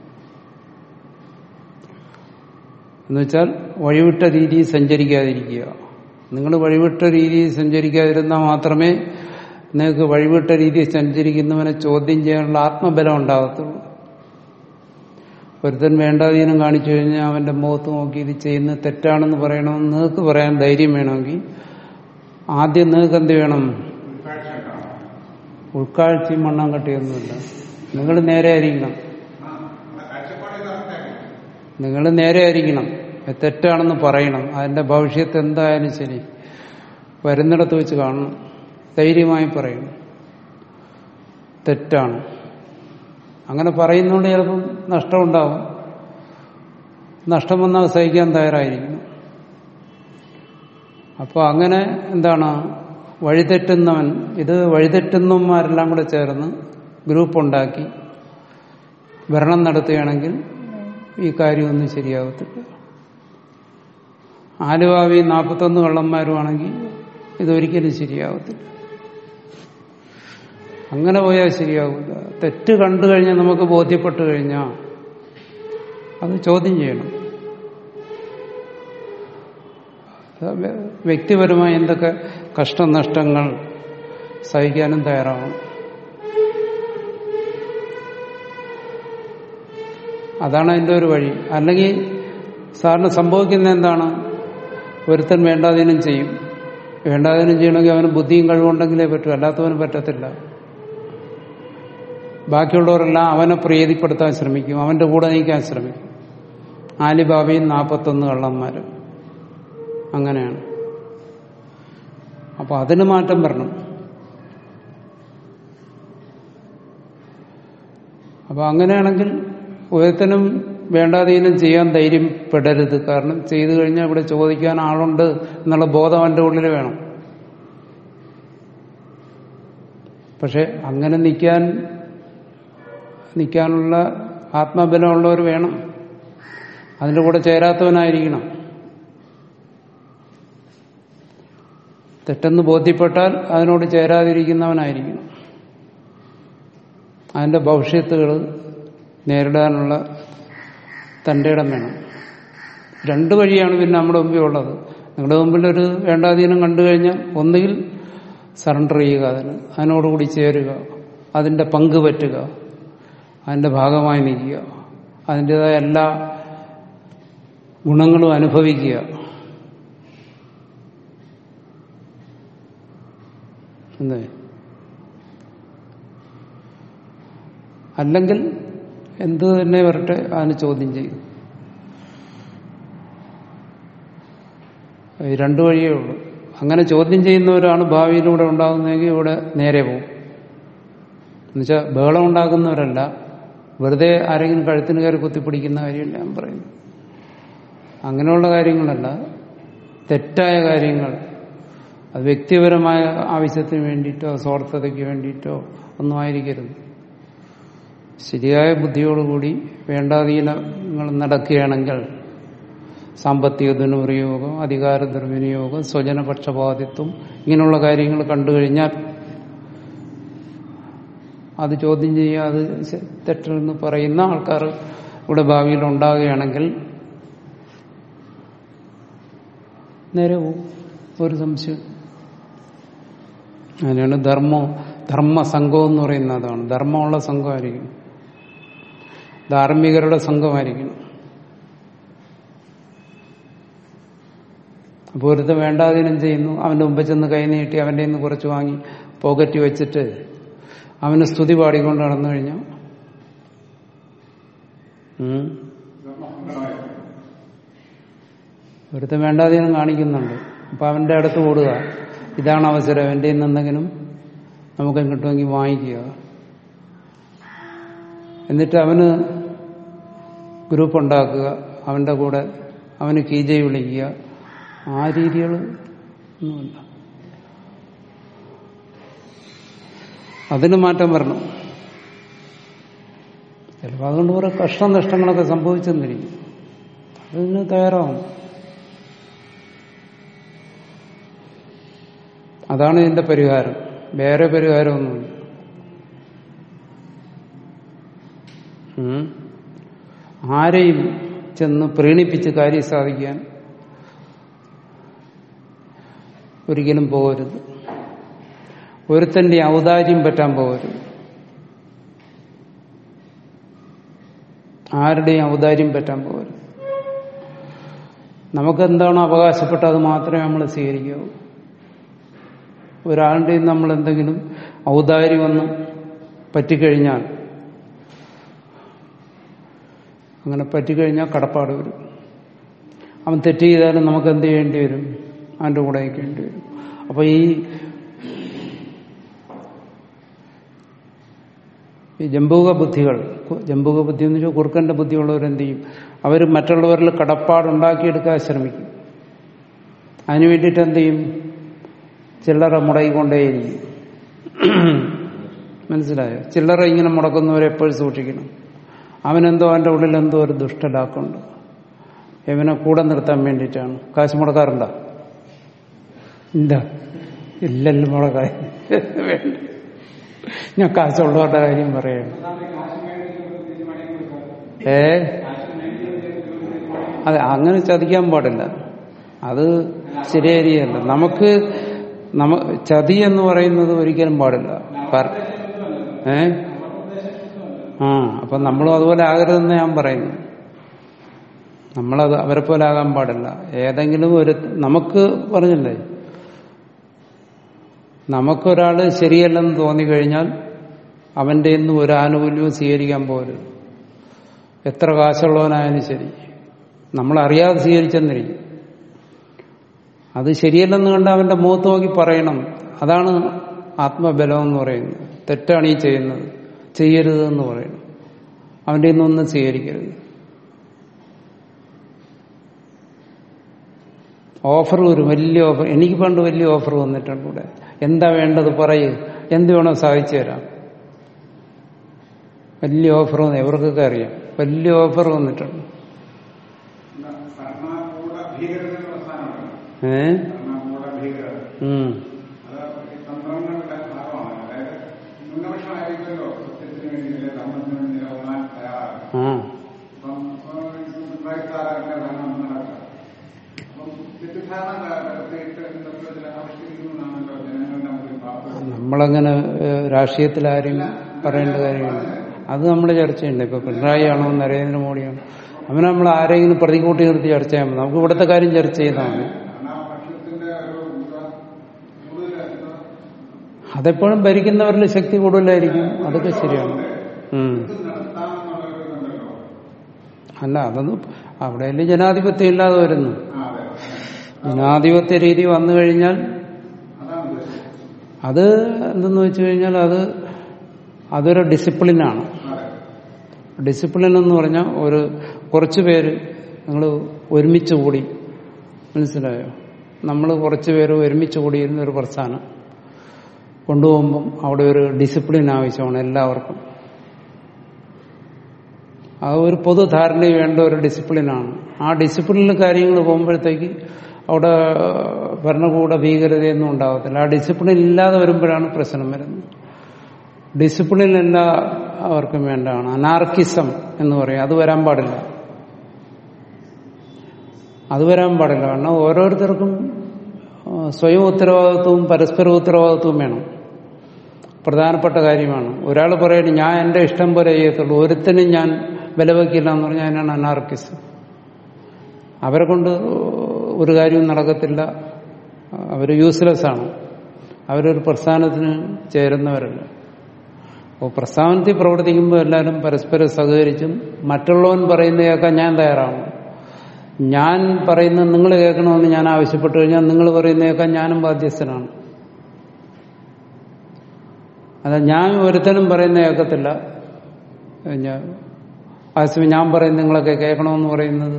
എന്നുവെച്ചാൽ വഴിവിട്ട രീതിയിൽ സഞ്ചരിക്കാതിരിക്കുക നിങ്ങൾ വഴിവിട്ട രീതിയിൽ സഞ്ചരിക്കാതിരുന്നാൽ മാത്രമേ നിങ്ങൾക്ക് വഴിവിട്ട രീതിയിൽ സഞ്ചരിക്കുന്നവനെ ചോദ്യം ചെയ്യാനുള്ള ആത്മബലം ഉണ്ടാകത്തുള്ളൂ ഒരുത്തൻ വേണ്ടാധീനം കാണിച്ചു കഴിഞ്ഞാൽ അവന്റെ മുഖത്ത് നോക്കി ഇത് ചെയ്യുന്നത് തെറ്റാണെന്ന് പറയണമെന്ന് നിങ്ങൾക്ക് പറയാൻ ധൈര്യം വേണമെങ്കിൽ ആദ്യം നിങ്ങൾക്ക് എന്ത് വേണം ഉൾക്കാഴ്ചയും മണ്ണാൻ കട്ടിയൊന്നുമില്ല നിങ്ങൾ നേരെ ആയിരിക്കണം നിങ്ങൾ നേരെ ആയിരിക്കണം അത് തെറ്റാണെന്ന് പറയണം അതിന്റെ ഭവിഷ്യത്ത് എന്തായാലും ശരി വരുന്നിടത്ത് വെച്ച് കാണണം ധൈര്യമായി പറയണം തെറ്റാണ് അങ്ങനെ പറയുന്നതുകൊണ്ട് ചിലപ്പം നഷ്ടമുണ്ടാവും നഷ്ടം വന്നാൽ സഹിക്കാൻ തയ്യാറായിരിക്കണം അപ്പോൾ അങ്ങനെ എന്താണ് വഴിതെറ്റുന്നവൻ ഇത് വഴിതെറ്റുന്നവന്മാരെല്ലാം കൂടെ ചേർന്ന് ഗ്രൂപ്പ് ഉണ്ടാക്കി ഭരണം നടത്തുകയാണെങ്കിൽ ഈ കാര്യമൊന്നും ശരിയാകത്തില്ല ആലുവാവി നാൽപ്പത്തൊന്ന് കള്ളന്മാരുമാണെങ്കിൽ ഇതൊരിക്കലും ശരിയാകത്തില്ല അങ്ങനെ പോയാൽ ശരിയാകില്ല തെറ്റ് കണ്ടു കഴിഞ്ഞാൽ നമുക്ക് ബോധ്യപ്പെട്ടു കഴിഞ്ഞാൽ അത് ചോദ്യം ചെയ്യണം അത് വ്യക്തിപരമായി എന്തൊക്കെ കഷ്ടനഷ്ടങ്ങൾ സഹിക്കാനും തയ്യാറാവണം അതാണ് അതിന്റെ ഒരു വഴി അല്ലെങ്കിൽ സാറിന് സംഭവിക്കുന്ന എന്താണ് ഒരുത്തൻ വേണ്ടാതീനം ചെയ്യും വേണ്ടാതീനം ചെയ്യണമെങ്കിൽ അവന് ബുദ്ധിയും കഴിവുണ്ടെങ്കിലേ പറ്റൂ അല്ലാത്തവന് പറ്റത്തില്ല ബാക്കിയുള്ളവരെല്ലാം അവനെ പ്രീതിപ്പെടുത്താൻ ശ്രമിക്കും അവന്റെ കൂടെ നയിക്കാൻ ശ്രമിക്കും ആലിബാബയും നാൽപ്പത്തൊന്ന് കള്ളന്മാരും അങ്ങനെയാണ് അപ്പൊ അതിന് മാറ്റം വരണം അപ്പൊ അങ്ങനെയാണെങ്കിൽ ഒരുത്തനും വേണ്ടാതീനം ചെയ്യാൻ ധൈര്യപ്പെടരുത് കാരണം ചെയ്തു കഴിഞ്ഞാൽ ഇവിടെ ചോദിക്കാൻ ആളുണ്ട് എന്നുള്ള ബോധം അവന്റെ ഉള്ളിൽ വേണം പക്ഷെ അങ്ങനെ നിൽക്കാൻ നിൽക്കാനുള്ള ആത്മബലമുള്ളവർ വേണം അതിൻ്റെ കൂടെ ചേരാത്തവനായിരിക്കണം തെറ്റെന്ന് ബോധ്യപ്പെട്ടാൽ അതിനോട് ചേരാതിരിക്കുന്നവനായിരിക്കണം അതിന്റെ ഭവിഷ്യത്തുകൾ നേരിടാനുള്ള തൻ്റെ ഇടം വേണം രണ്ട് വഴിയാണ് പിന്നെ നമ്മുടെ മുമ്പിൽ ഉള്ളത് നിങ്ങളുടെ മുമ്പിൽ ഒരു വേണ്ടാധീനം കണ്ടു കഴിഞ്ഞാൽ ഒന്നുകിൽ സറണ്ടർ ചെയ്യുക അതിന് അതിനോടുകൂടി ചേരുക അതിന്റെ പങ്ക് പറ്റുക അതിന്റെ ഭാഗമായി നിൽക്കുക അതിൻ്റെതായ എല്ലാ ഗുണങ്ങളും അനുഭവിക്കുക എന്തേ അല്ലെങ്കിൽ എന്ത് തന്നെ വരട്ടെ അതിന് ചോദ്യം ചെയ്യും ഈ രണ്ടു വഴിയേ ഉള്ളൂ അങ്ങനെ ചോദ്യം ചെയ്യുന്നവരാണ് ഭാവിയിലൂടെ ഉണ്ടാകുന്നതെങ്കിൽ ഇവിടെ നേരെ പോകും എന്നുവെച്ചാൽ ബഹളം ഉണ്ടാക്കുന്നവരല്ല വെറുതെ ആരെങ്കിലും കഴുത്തിന് കയറി കുത്തിപ്പിടിക്കുന്ന കാര്യമല്ല ഞാൻ പറയുന്നു അങ്ങനെയുള്ള കാര്യങ്ങളല്ല തെറ്റായ കാര്യങ്ങൾ അത് വ്യക്തിപരമായ ആവശ്യത്തിന് വേണ്ടിയിട്ടോ സ്വാർത്ഥതയ്ക്ക് വേണ്ടിയിട്ടോ ഒന്നും ആയിരിക്കരുത് ശരിയായ ബുദ്ധിയോടുകൂടി വേണ്ടാധീനങ്ങൾ നടക്കുകയാണെങ്കിൽ സാമ്പത്തിക ദുർവിനിയോഗം അധികാര ദുർവിനിയോഗം സ്വജനപക്ഷപാതിത്വം ഇങ്ങനെയുള്ള കാര്യങ്ങൾ കണ്ടു കഴിഞ്ഞാൽ അത് ചോദ്യം ചെയ്യുക അത് തെറ്റെന്ന് പറയുന്ന ആൾക്കാർ ഇവിടെ ഭാവിയിൽ ഉണ്ടാകുകയാണെങ്കിൽ നേരെ പോവും ഒരു സംശയം അങ്ങനെയാണ് ധർമ്മം ധർമ്മസംഘം എന്ന് പറയുന്ന അതാണ് ധർമ്മമുള്ള സംഘമായിരിക്കും ധാർമ്മികരുടെ സംഘമായിരിക്കണം അപ്പോൾ ഒരുത്തൻ വേണ്ടാതീനം ചെയ്യുന്നു അവന്റെ മുമ്പ് ചെന്ന് കൈ നീട്ടി അവന്റെ നിന്ന് കുറച്ച് വാങ്ങി പോക്കറ്റ് വെച്ചിട്ട് അവന് സ്തുതി പാടിക്കൊണ്ട് നടന്നു കഴിഞ്ഞാൽ ഒരുത്തൻ വേണ്ടാതീനം കാണിക്കുന്നുണ്ട് അപ്പൊ അവന്റെ അടുത്ത് ഓടുക ഇതാണ് അവസരം എന്റെ എന്തെങ്കിലും നമുക്ക് കിട്ടുമെങ്കിൽ വാങ്ങിക്കുക എന്നിട്ട് അവന് ഗ്രൂപ്പ് ഉണ്ടാക്കുക അവന്റെ കൂടെ അവന് കീജൈ വിളിക്കുക ആ രീതികൾ ഒന്നുമില്ല അതിന് മാറ്റം വരണം ചിലപ്പോൾ അതുകൊണ്ട് കുറെ കഷ്ട നഷ്ടങ്ങളൊക്കെ സംഭവിച്ചെന്നിരിക്കും അതിന് തയ്യാറാവും അതാണ് ഇതിന്റെ പരിഹാരം വേറെ പരിഹാരമൊന്നുമില്ല ആരെയും ചെന്ന് പ്രീണിപ്പിച്ച് കാര്യം സാധിക്കാൻ ഒരിക്കലും പോകരുത് ഒരുത്തന്റെ ഔദാര്യം പറ്റാൻ പോകരുത് ആരുടെയും ഔദാര്യം പറ്റാൻ പോകരുത് നമുക്കെന്താണോ അവകാശപ്പെട്ടത് അത് മാത്രമേ നമ്മൾ സ്വീകരിക്കാവൂ ഒരാളുടെയും നമ്മൾ എന്തെങ്കിലും ഔദാര്യമൊന്നും പറ്റിക്കഴിഞ്ഞാൽ അങ്ങനെ പറ്റിക്കഴിഞ്ഞാൽ കടപ്പാട് വരും അവൻ തെറ്റ് ചെയ്താലും നമുക്ക് എന്ത് ചെയ്യേണ്ടി വരും അവൻ്റെ കൂടെ നിൽക്കേണ്ടി വരും അപ്പൊ ഈ ഈ ജമ്പൂക ബുദ്ധികൾ ജമ്പൂക ബുദ്ധി എന്ന് വെച്ചാൽ കുറുക്കന്റെ ബുദ്ധിയുള്ളവരെന്ത് ചെയ്യും അവർ മറ്റുള്ളവരിൽ കടപ്പാടുണ്ടാക്കിയെടുക്കാൻ ശ്രമിക്കും അതിനു വേണ്ടിയിട്ട് എന്ത് ചെയ്യും ചില്ലറ മുടങ്ങിക്കൊണ്ടേയിരിക്കും മനസ്സിലായോ ചില്ലറ ഇങ്ങനെ മുടക്കുന്നവരെ എപ്പോഴും സൂക്ഷിക്കണം അവനെന്തോ അവൻ്റെ ഉള്ളിൽ എന്തോ ഒരു ദുഷ്ടലാക്കുണ്ട് ഇവനെ കൂടെ നിർത്താൻ വേണ്ടിയിട്ടാണ് കാശ് മുടക്കാറുണ്ടോ ഇല്ല ഇല്ലല്ലോ മുടക്കായ വേണ്ട ഞാൻ കാശുള്ളവരുടെ കാര്യം പറയാണ് ഏ അതെ അങ്ങനെ ചതിക്കാൻ പാടില്ല അത് ശരിയല്ല നമുക്ക് നമ ചതി എന്ന് പറയുന്നത് ഒരിക്കലും പാടില്ല ഏ ആ അപ്പൊ നമ്മളും അതുപോലെ ആകരുതെന്ന് ഞാൻ പറയുന്നു നമ്മളത് അവരെ പോലെ ആകാൻ പാടില്ല ഏതെങ്കിലും ഒരു നമുക്ക് പറഞ്ഞില്ലേ നമുക്കൊരാള് ശരിയല്ലെന്ന് തോന്നിക്കഴിഞ്ഞാൽ അവന്റെ ഇന്ന് ഒരു ആനുകൂല്യവും സ്വീകരിക്കാൻ പോകരുത് എത്ര കാശുള്ളവനായാലും ശരി നമ്മളറിയാതെ സ്വീകരിച്ചെന്നിരിക്കും അത് ശരിയല്ലെന്ന് കണ്ട് അവന്റെ മുഖത്ത് നോക്കി പറയണം അതാണ് ആത്മബലം എന്ന് പറയുന്നത് തെറ്റാണ് ഈ ചെയ്യുന്നത് ചെയ്യരുത് എന്ന് പറയണം അവന്റെ നിന്നൊന്നും സ്വീകരിക്കരുത് ഓഫർ വരും വലിയ ഓഫർ എനിക്ക് പണ്ട് വലിയ ഓഫർ വന്നിട്ടുണ്ട് ഇവിടെ എന്താ വേണ്ടത് പറയൂ എന്ത് വേണോ സാധിച്ചു തരാം വലിയ ഓഫർ വന്നു എവർക്കൊക്കെ അറിയാം വലിയ ഓഫർ വന്നിട്ടുണ്ട് ഏ ഉം ആ നമ്മളങ്ങനെ ഏഹ്, രാഷ്ട്രീയത്തിൽ ആരും പറയേണ്ട കാര്യമില്ല അത് നമ്മൾ ചർച്ച ചെയ്യണ്ടേ ഇപ്പൊ പിണറായി ആണോ നരേന്ദ്രമോദിയാണോ അവനെ നമ്മൾ ആരെങ്കിലും പ്രതികൂട്ടി നിർത്തി ചർച്ച ചെയ്യാൻ പറ്റും നമുക്ക് ഇവിടുത്തെ കാര്യം ചർച്ച ചെയ്താൽ മതി അതെപ്പോഴും ഭരിക്കുന്നവരിൽ ശക്തി കൂടുതലായിരിക്കും അതൊക്കെ ശരിയാണ് ഉം. ഇത് നടത്താമെന്നുള്ളൊരിതുണ്ടല്ലോ അല്ല അതൊന്നും അവിടെ ജനാധിപത്യം ഇല്ലാതെ വരുന്നു ആ അതെ ജനാധിപത്യ രീതി വന്നു കഴിഞ്ഞാൽ അതാണ് ഉദ്ദേശിച്ചത് അത് എന്തെന്ന് വെച്ച് കഴിഞ്ഞാൽ അത് അതൊരു ഡിസിപ്ലിനാണ് അതെ ഡിസിപ്ലിൻ എന്ന് പറഞ്ഞാൽ ഒരു കുറച്ച് പേര് നിങ്ങൾ ഒരുമിച്ച് കൂടി മനസ്സിലായോ നമ്മൾ കുറച്ച് പേര് ഒരുമിച്ച് കൂടിയിരുന്ന ഒരു പ്രസ്ഥാനം കൊണ്ടുപോകുമ്പം അവിടെ ഒരു ഡിസിപ്ലിൻ ആവശ്യമാണ് എല്ലാവർക്കും അത് ഒരു പൊതുധാരണ വേണ്ട ഒരു ഡിസിപ്ലിനാണ് ആ ഡിസിപ്ലിനിൽ കാര്യങ്ങൾ പോകുമ്പോഴത്തേക്ക് അവിടെ ഭരണകൂട ഭീകരതയൊന്നും ഉണ്ടാകത്തില്ല ആ ഡിസിപ്ലിൻ ഇല്ലാതെ വരുമ്പോഴാണ് പ്രശ്നം വരുന്നത് ഡിസിപ്ലിൻ എല്ലാവർക്കും വേണ്ടതാണ് അനാർക്കിസം എന്ന് പറയും അത് വരാൻ പാടില്ല അത് വരാൻ പാടില്ല കാരണം ഓരോരുത്തർക്കും ആ, സ്വയം ഉത്തരവാദിത്വവും പരസ്പര ഉത്തരവാദിത്വവും വേണം പ്രധാനപ്പെട്ട കാര്യമാണ് ഒരാൾ പറയുന്നത് ഞാൻ എന്റെ ഇഷ്ടം പോലെ ചെയ്യത്തുള്ളൂ ഒരുത്തനും ഞാൻ വില വയ്ക്കില്ല എന്ന് പറഞ്ഞാൽ അതിനാണ് അനാർക്കിസം അവരെ കൊണ്ട് ഒരു കാര്യവും നടക്കത്തില്ല അവർ യൂസ്ലെസ് ആണ് അവരൊരു പ്രസ്ഥാനത്തിന് ചേരുന്നവരല്ല അപ്പോൾ പ്രസ്ഥാനത്തിൽ പ്രവർത്തിക്കുമ്പോൾ എല്ലാവരും പരസ്പരം സഹകരിച്ചും മറ്റുള്ളവൻ പറയുന്ന കേൾക്കാൻ ഞാൻ തയ്യാറാവണം ഞാൻ പറയുന്നത് നിങ്ങൾ കേൾക്കണമെന്ന് ഞാൻ ആവശ്യപ്പെട്ടു കഴിഞ്ഞാൽ നിങ്ങൾ പറയുന്ന കേൾക്കാൻ ഞാനും ബാധ്യസ്ഥനാണ് അല്ല ഞാൻ ഒരുത്തനും പറയുന്ന കേൾക്കത്തില്ല ഞാൻ ആസ്മി ഞാൻ പറയുന്നത് നിങ്ങളൊക്കെ കേൾക്കണമെന്ന് പറയുന്നത്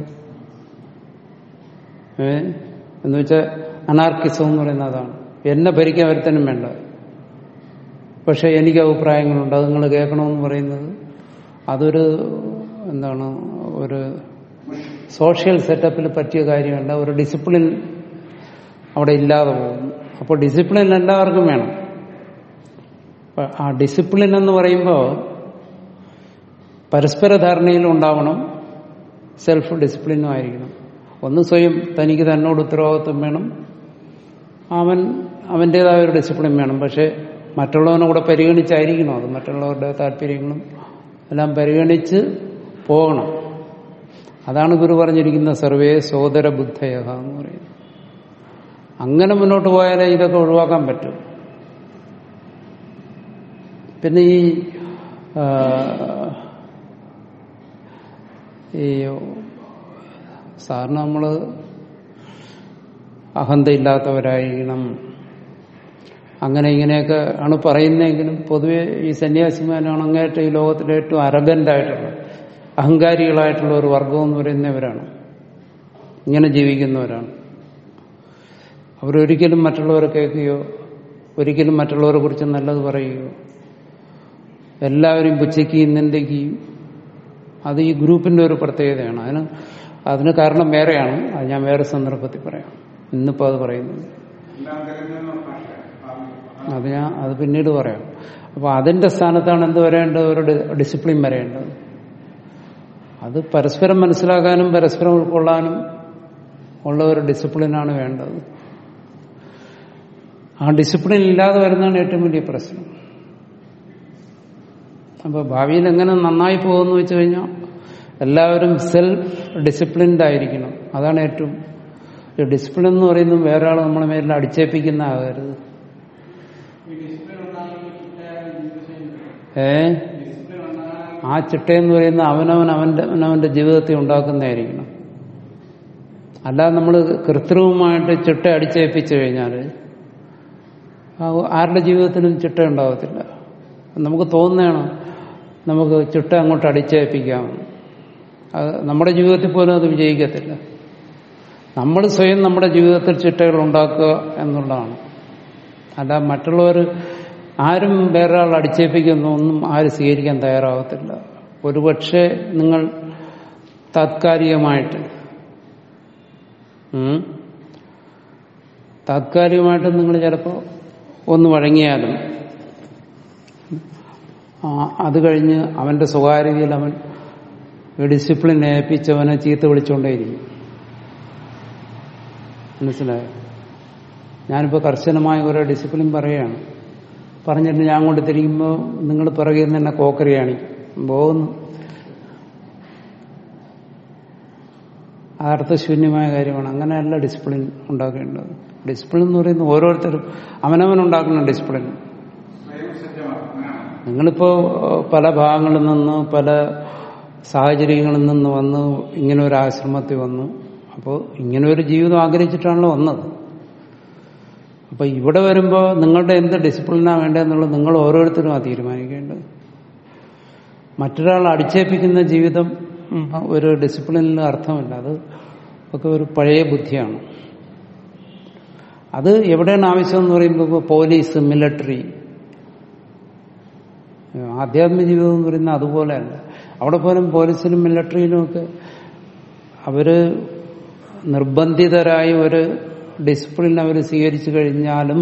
ഏ എന്ന് വെച്ചാൽ അനാർക്കിസം എന്ന് പറയുന്നത് അതാണ് എന്നെ ഭരിക്കാൻ ഒരുത്തനും വേണ്ട പക്ഷെ എനിക്ക് അഭിപ്രായങ്ങളുണ്ട് അത് നിങ്ങൾ കേൾക്കണമെന്ന് പറയുന്നത് അതൊരു എന്താണ് ഒരു സോഷ്യൽ സെറ്റപ്പിൽ പറ്റിയ കാര്യമല്ല ഒരു ഡിസിപ്ലിൻ അവിടെ ഇല്ലാതെ പോകും അപ്പോൾ ഡിസിപ്ലിൻ എല്ലാവർക്കും വേണം അപ്പൊ ആ ഡിസിപ്ലിൻ എന്ന് പറയുമ്പോൾ പരസ്പര ധാരണയിൽ ഉണ്ടാവണം സെൽഫ് ഡിസിപ്ലിനും ആയിരിക്കണം ഒന്ന് സ്വയം തനിക്ക് തന്നോട് ഉത്തരവാദിത്വം വേണം അവൻ അവൻ്റെതായ ഒരു ഡിസിപ്ലിൻ വേണം പക്ഷെ മറ്റുള്ളവനെ കൂടെ പരിഗണിച്ചായിരിക്കണം അത് മറ്റുള്ളവരുടെ താല്പര്യങ്ങളും എല്ലാം പരിഗണിച്ച് പോകണം അതാണ് ഗുരു പറഞ്ഞിരിക്കുന്ന സർവേ സോദര ബുദ്ധയ എന്ന് പറയുന്നത് അങ്ങനെ മുന്നോട്ട് പോയാലേ ഇതൊക്കെ ഒഴിവാക്കാൻ പറ്റും പിന്നെ ഈ ആ, ഈ സാറിന് നമ്മൾ അഹന്തയില്ലാത്തവരായിരിക്കണം അങ്ങനെ ഇങ്ങനെയൊക്കെ ആണ് പറയുന്നതെങ്കിലും പൊതുവെ ഈ സന്യാസിമാരാണ് അങ്ങേറ്റം ഈ ലോകത്തിലെ ഏറ്റവും അരഗൻ്റായിട്ടുള്ള അഹങ്കാരികളായിട്ടുള്ള ഒരു വർഗം എന്ന് പറയുന്നവരാണ് ഇങ്ങനെ ജീവിക്കുന്നവരാണ് അവരൊരിക്കലും മറ്റുള്ളവരെ കേൾക്കുകയോ ഒരിക്കലും മറ്റുള്ളവരെ കുറിച്ച് നല്ലത് പറയുകയോ എല്ലാവരും പുച്ഛിക്കുകയും നിന്ദിക്കുകയും അത് ഈ ഗ്രൂപ്പിന്റെ ഒരു പ്രത്യേകതയാണ് അതിന് അതിന് കാരണം വേറെയാണ് അത് ഞാൻ വേറെ സന്ദർഭത്തിൽ പറയാം ഇന്നിപ്പോൾ അത് പറയുന്നത് എല്ലാം കരുതുന്ന ഭാഷ ആ, അത് ഞാൻ അത് പിന്നീട് പറയാം അപ്പൊ അതിന്റെ സ്ഥാനത്താണ് എന്ത് വരേണ്ടത് ഒരു ഡി- ഡിസിപ്ലിൻ വരേണ്ടത് അത് പരസ്പരം മനസ്സിലാക്കാനും പരസ്പരം ഉൾക്കൊള്ളാനും ഉള്ള ഒരു ഡിസിപ്ലിനാണ് വേണ്ടത് ആ ഡിസിപ്ലിൻ ഇല്ലാതെ വരുന്നതാണ് ഏറ്റവും വലിയ പ്രശ്നം അപ്പൊ ഭാവിയിൽ എങ്ങനെ നന്നായി പോകുമെന്ന് വെച്ച് കഴിഞ്ഞാൽ എല്ലാവരും സെൽഫ് ഡിസിപ്ലിൻഡ് ആയിരിക്കണം അതാണ് ഏറ്റവും ഈ ഡിസിപ്ലിൻ എന്ന് പറയുന്നത് വേറെ ആൾ നമ്മളെ മേലിൽ അടിച്ചേൽപ്പിക്കുന്ന ആകരുത് ഏ ആ ചിട്ടയെന്ന് പറയുന്ന അവനവൻ അവന്റെ അവനവന്റെ ജീവിതത്തെ ഉണ്ടാക്കുന്നതായിരിക്കണം അല്ലാതെ നമ്മൾ കൃത്രിമമായിട്ട് ചിട്ട അടിച്ചേൽപ്പിച്ചു കഴിഞ്ഞാൽ ആരുടെ ജീവിതത്തിലും ചിട്ട ഉണ്ടാകത്തില്ല നമുക്ക് തോന്നുന്നതാണ് നമുക്ക് ചിട്ട അങ്ങോട്ട് അടിച്ചേൽപ്പിക്കാം അത് നമ്മുടെ ജീവിതത്തിൽ പോലും അത് വിജയിക്കത്തില്ല നമ്മൾ സ്വയം നമ്മുടെ ജീവിതത്തിൽ ചിട്ടകൾ ഉണ്ടാക്കുക എന്നുള്ളതാണ് അല്ല മറ്റുള്ളവർ ആരും വേറൊരാൾ അടിച്ചേൽപ്പിക്കുന്ന ഒന്നും ആരും സ്വീകരിക്കാൻ തയ്യാറാവത്തില്ല ഒരുപക്ഷെ നിങ്ങൾ താത്കാലികമായിട്ട് ഉം, താത്കാലികമായിട്ട് നിങ്ങൾ ചിലപ്പോൾ ഒന്ന് വഴങ്ങിയാലും ആ, അത് കഴിഞ്ഞ് അവന്റെ സ്വകാര്യതയിൽ അവൻ ഡിസിപ്ലിൻ ഏൽപ്പിച്ചവനെ ചീത്ത വിളിച്ചുകൊണ്ടേയിരിക്കും മനസ്സിലായോ ഞാനിപ്പോൾ കർശനമായ ഓരോ ഡിസിപ്ലിൻ പറയുകയാണ് പറഞ്ഞിട്ട് ഞാൻ കൊണ്ട് തിരിക്കുമ്പോൾ നിങ്ങൾ പിറകിൽ നിന്ന് തന്നെ കോക്കറിയാണ് പോകുന്നു ആ അർത്ഥശൂന്യമായ കാര്യമാണ് അങ്ങനെയല്ല ഡിസിപ്ലിൻ ഉണ്ടാക്കേണ്ടത് ഡിസിപ്ലിൻ എന്ന് പറയുന്നത് ഓരോരുത്തരും അവനവൻ ഉണ്ടാക്കുന്ന ഡിസിപ്ലിൻ സ്വയം സജ്ജമാക്കും അങ്ങനെയാണ് നിങ്ങളിപ്പോ ഏഹ്, പല ഭാഗങ്ങളിൽ നിന്ന് പല സാഹചര്യങ്ങളിൽ നിന്ന് വന്ന് ഇങ്ങനെ ഒരു ആശ്രമത്തിൽ വന്നു അപ്പോൾ ഇങ്ങനെ ഒരു ജീവിതം ആഗ്രഹിച്ചിട്ടാണല്ലോ വന്നത് അപ്പൊ ഇവിടെ വരുമ്പോൾ നിങ്ങളുടെ എന്ത് ഡിസിപ്ലിനാണ് വേണ്ടതെന്നുള്ളത് നിങ്ങൾ ഓരോരുത്തരും ആ തീരുമാനിക്കേണ്ടത് മറ്റൊരാൾ അടിച്ചേൽപ്പിക്കുന്ന ജീവിതം ഉം, ഒരു ഡിസിപ്ലിനിൽ അർത്ഥമില്ല അത് ഒക്കെ ഒരു പഴയ ബുദ്ധിയാണ് അത് എവിടെയാണ് ആവശ്യം എന്ന് പറയുമ്പോൾ ഇപ്പൊ പോലീസ് മിലിറ്ററി ആധ്യാത്മിക ജീവിതം എന്ന് പറയുന്നത് അതുപോലെയല്ല അവിടെ പോലും പോലീസിലും മിലിറ്ററിയിലും ഒക്കെ അവര് നിർബന്ധിതരായി ഒരു ഡിസിപ്ലിൻ അവർ സ്വീകരിച്ചു കഴിഞ്ഞാലും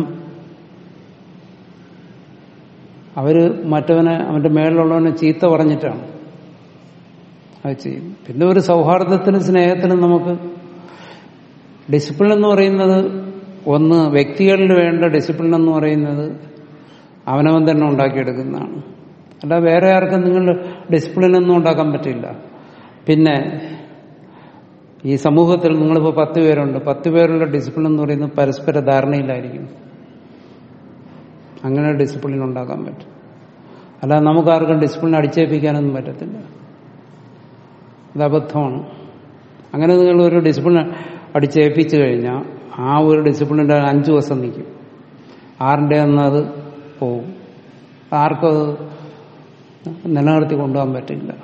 അവര് മറ്റവനെ അവന്റെ മേളിലുള്ളവനെ ചീത്ത പറഞ്ഞിട്ടാണ് അത് ചെയ്യും പിന്നെ ഒരു സൗഹാർദ്ദത്തിനും സ്നേഹത്തിനും നമുക്ക് ഡിസിപ്ലിൻ എന്ന് പറയുന്നത് ഒന്ന് വ്യക്തികളിൽ വേണ്ട ഡിസിപ്ലിൻ എന്ന് പറയുന്നത് അവനവൻ തന്നെ ഉണ്ടാക്കിയെടുക്കുന്നതാണ് അല്ല വേറെ ആർക്കും നിങ്ങൾ ഡിസിപ്ലിൻ ഒന്നും ഉണ്ടാക്കാൻ പറ്റില്ല പിന്നെ ഈ സമൂഹത്തിൽ നിങ്ങളിപ്പോൾ പത്ത് പേരുണ്ട് പത്ത് പേരുള്ള ഡിസിപ്ലിൻ എന്ന് പറയുന്നത് പരസ്പര ധാരണയിലായിരിക്കും അങ്ങനെ ഡിസിപ്ലിൻ ഉണ്ടാക്കാൻ പറ്റും അല്ലാതെ നമുക്ക് ആർക്കും ഡിസിപ്ലിൻ അടിച്ചേൽപ്പിക്കാനൊന്നും പറ്റത്തില്ല അത് അബദ്ധമാണ് അങ്ങനെ നിങ്ങൾ ഒരു ഡിസിപ്ലിൻ അടിച്ചേൽപ്പിച്ചു കഴിഞ്ഞാൽ ആ ഒരു ഡിസിപ്ലിൻ്റെ അഞ്ചു ദിവസം നിൽക്കും ആറിൻ്റെ അന്ന് അത് പോവും ആർക്കും അത് നിലനിർത്തി കൊണ്ടുപോകാൻ പറ്റില്ല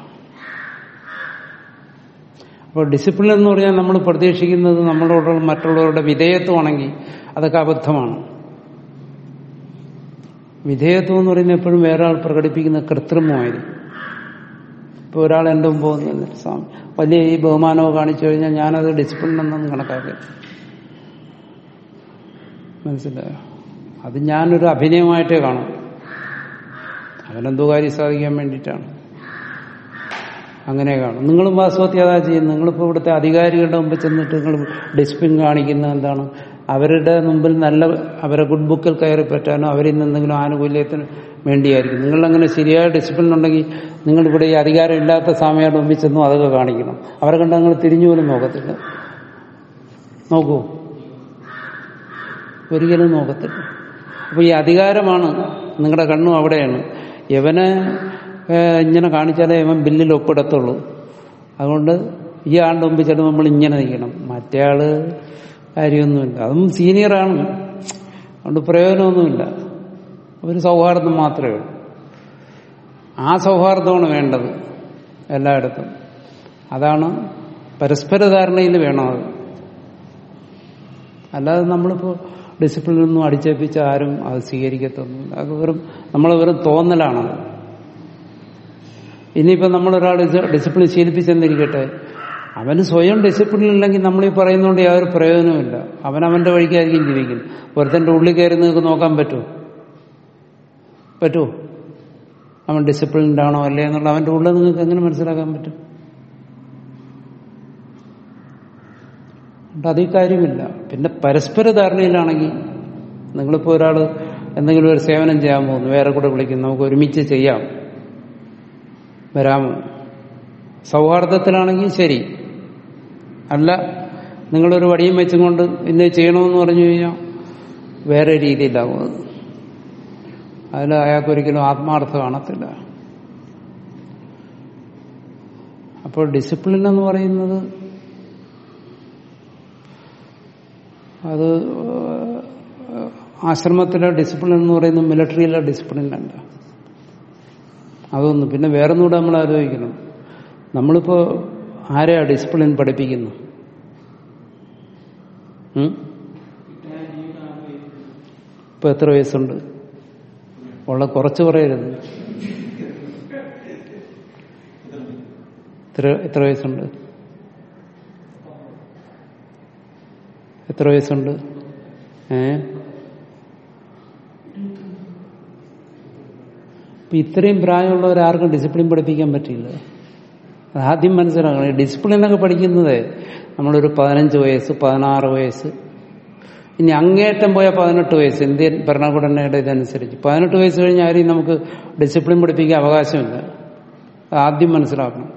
അപ്പോൾ ഡിസിപ്ലിൻ എന്ന് പറഞ്ഞാൽ നമ്മൾ പ്രതീക്ഷിക്കുന്നത് നമ്മളോടുള്ള മറ്റുള്ളവരുടെ വിധേയത്വമാണെങ്കിൽ അതൊക്കെ അബദ്ധമാണ് വിധേയത്വം എന്ന് പറയുന്നത് എപ്പോഴും വേറെ ആൾ പ്രകടിപ്പിക്കുന്ന കൃത്രിമമായിരിക്കും ഇപ്പോൾ ഒരാൾ എൻ്റെ മുമ്പ് വന്ന് നിന്നിട്ട് സ്വാമി വലിയ ഈ ബഹുമാനമോ കാണിച്ചു കഴിഞ്ഞാൽ ഞാനത് ഡിസിപ്ലിൻ എന്നൊന്നും കണക്കാക്കി മനസ്സിലായോ അത് ഞാനൊരു അഭിനയമായിട്ടേ കാണും അവനെന്തോ കാര്യം സാധിക്കാൻ വേണ്ടിയിട്ടാണ് അങ്ങനെ കാണും നിങ്ങളും വാസ്തവത്തിൽ അതാ ചെയ്യുന്നത് നിങ്ങളിപ്പോൾ ഇവിടുത്തെ അധികാരികളുടെ മുമ്പിൽ ചെന്നിട്ട് നിങ്ങൾ ഡിസിപ്ലിൻ കാണിക്കുന്ന എന്താണ് അവരുടെ മുമ്പിൽ നല്ല അവരെ ഗുഡ് ബുക്കിൽ കയറി പറ്റാനോ അവരിൽ നിന്ന് എന്തെങ്കിലും ആനുകൂല്യത്തിന് വേണ്ടിയായിരിക്കും നിങ്ങളങ്ങനെ ശരിയായ ഡിസിപ്ലിൻ ഉണ്ടെങ്കിൽ നിങ്ങൾ ഇവിടെ ഈ അധികാരം ഇല്ലാത്ത സ്വാമിയുടെ മുമ്പിൽ ചെന്നും അതൊക്കെ കാണിക്കണം അവരെ കണ്ട് നിങ്ങൾ തിരിഞ്ഞു പോലും നോക്കത്തില്ല നോക്കൂ ഒരിക്കലും നോക്കത്തില്ല അപ്പൊ ഈ അധികാരമാണ് നിങ്ങളുടെ കണ്ണും അവിടെയാണ് യവനെ ഏഹ്, ഇങ്ങനെ കാണിച്ചാലേ ഇവൻ ബില്ലിൽ ഒപ്പിടത്തുള്ളൂ അതുകൊണ്ട് ഈ ആളുടെ മുമ്പ് ചിലപ്പോൾ നമ്മൾ ഇങ്ങനെ നിൽക്കണം മറ്റേ ആള് കാര്യമൊന്നുമില്ല അതും സീനിയറാണ് അതുകൊണ്ട് പ്രയോജനമൊന്നുമില്ല ഒരു സൗഹാർദ്ദം മാത്രമേ ഉള്ളൂ ആ സൗഹാർദ്ദമാണ് വേണ്ടത് എല്ലായിടത്തും അതാണ് പരസ്പര ധാരണയിൽ വേണം അത് അല്ലാതെ നമ്മളിപ്പോ ഡിസിപ്ലിനൊന്നും അടിച്ചേൽപ്പിച്ച ആരും അത് സ്വീകരിക്കത്തൊന്നുമില്ല അത് വെറും നമ്മൾ വെറും തോന്നലാണത് ഇനിയിപ്പോ നമ്മളൊരാൾ ഡിസിപ്ലിൻ ശീലിപ്പിച്ചെന്നിരിക്കട്ടെ അവന് സ്വയം ഡിസിപ്ലിൻ ഇല്ലെങ്കിൽ നമ്മൾ ഈ പറയുന്നതുകൊണ്ട് യാതൊരു പ്രയോജനവുമില്ല അവൻ അവന്റെ വഴിക്കായിരിക്കും ജീവിക്കുന്നത് ഒരുത്തന്റെ ഉള്ളിൽ കയറി നിങ്ങൾക്ക് നോക്കാൻ പറ്റുമോ പറ്റുമോ അവൻ ഡിസിപ്ലിൻഡ് ആണോ അല്ലേ എന്നുള്ള അവന്റെ ഉള്ളിൽ നിങ്ങൾക്ക് എങ്ങനെ മനസ്സിലാക്കാൻ പറ്റും അതുകൊണ്ട് അതീ കാര്യമില്ല പിന്നെ പരസ്പര ധാരണയിലാണെങ്കിൽ നിങ്ങളിപ്പോൾ ഒരാൾ എന്തെങ്കിലും ഒരു സേവനം ചെയ്യാൻ പോകുന്നു വേറെ കൂടെ വിളിക്കുന്നു നമുക്ക് ഒരുമിച്ച് ചെയ്യാം വരാമോ സൗഹാർദ്ദത്തിലാണെങ്കിൽ ശരി അല്ല നിങ്ങളൊരു വടിയും വെച്ചും കൊണ്ട് ഇന്ന് ചെയ്യണമെന്ന് പറഞ്ഞു കഴിഞ്ഞാൽ വേറെ രീതിയിലാകും അത് അതിൽ അയാൾക്കൊരിക്കലും ആത്മാർത്ഥം കാണത്തില്ല അപ്പോൾ ഡിസിപ്ലിൻ എന്ന് പറയുന്നത് അത് ഏഹ്, ആശ്രമത്തിലെ ഡിസിപ്ലിൻ എന്ന് പറയുന്നത് മിലിറ്ററിയിലെ ഡിസിപ്ലിൻ അല്ല അതൊന്നും പിന്നെ വേറൊന്നുകൂടെ നമ്മൾ ആലോചിക്കണം നമ്മളിപ്പോ ആരെയാ ഡിസിപ്ലിൻ പഠിപ്പിക്കുന്നു ഉം? ഇപ്പൊ എത്ര വയസ്സുണ്ട് ഉള്ള കുറച്ച് പറയരുത് എത്ര എത്ര വയസ്സുണ്ട് എത്ര വയസ്സുണ്ട് ഏ ഇപ്പൊ ഇത്രയും പ്രായമുള്ളവർ ആർക്കും ഡിസിപ്ലിൻ പഠിപ്പിക്കാൻ പറ്റില്ല അത് ആദ്യം മനസ്സിലാക്കണം ഈ ഡിസിപ്ലിനൊക്കെ പഠിക്കുന്നത് നമ്മളൊരു പതിനഞ്ച് വയസ്സ് പതിനാറ് വയസ്സ് ഇനി അങ്ങേറ്റം പോയ പതിനെട്ട് വയസ്സ് ഇന്ത്യൻ ഭരണഘടനയുടെ ഇതനുസരിച്ച് പതിനെട്ട് വയസ്സ് കഴിഞ്ഞ് ആരെയും നമുക്ക് ഡിസിപ്ലിൻ പഠിപ്പിക്കാൻ അവകാശമില്ല അത് ആദ്യം മനസ്സിലാക്കണം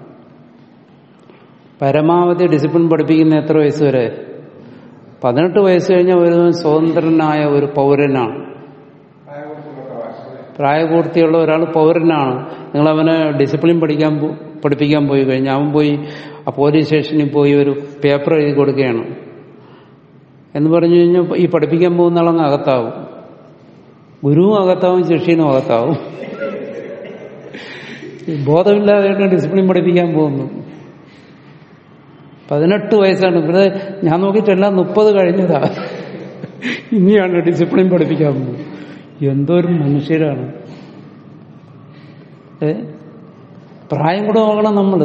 പരമാവധി ഡിസിപ്ലിൻ പഠിപ്പിക്കുന്ന എത്ര വയസ്സ് വരെ പതിനെട്ട് വയസ്സ് കഴിഞ്ഞാൽ ഒരു സ്വതന്ത്രനായ ഒരു പൗരനാണ് പ്രായപൂർത്തിയുള്ള അവകാശം പ്രായപൂർത്തിയുള്ള ഒരാൾ പൗരനാണ് നിങ്ങൾ അവനെ ഡിസിപ്ലിൻ പഠിക്കാൻ പോ- പഠിപ്പിക്കാൻ പോയി കഴിഞ്ഞാൽ അവൻ പോയി ആ പോലീസ് സ്റ്റേഷനിൽ പോയി ഒരു പേപ്പർ എഴുതി കൊടുക്കുകയാണ് എന്ന് പറഞ്ഞു കഴിഞ്ഞാൽ ഈ പഠിപ്പിക്കാൻ പോകുന്ന ആളങ്ങ് അകത്താവും ഗുരുവും അകത്താവും ശിഷ്യനും അകത്താവും ഈ ബോധമില്ലാതെയാണ് ഡിസിപ്ലിൻ പഠിപ്പിക്കാൻ പോകുന്നു പതിനെട്ട് വയസ്സാണ് ഇവിടെ ഞാൻ നോക്കിയിട്ടെല്ലാം മുപ്പത് കഴിഞ്ഞതാ ഇനിയാണ് ഡിസിപ്ലിൻ പഠിപ്പിക്കാൻ പോകുന്നത് എന്തോരു മനുഷ്യരാണ് ഏ പ്രായം കൂടെ നോക്കണം നമ്മള്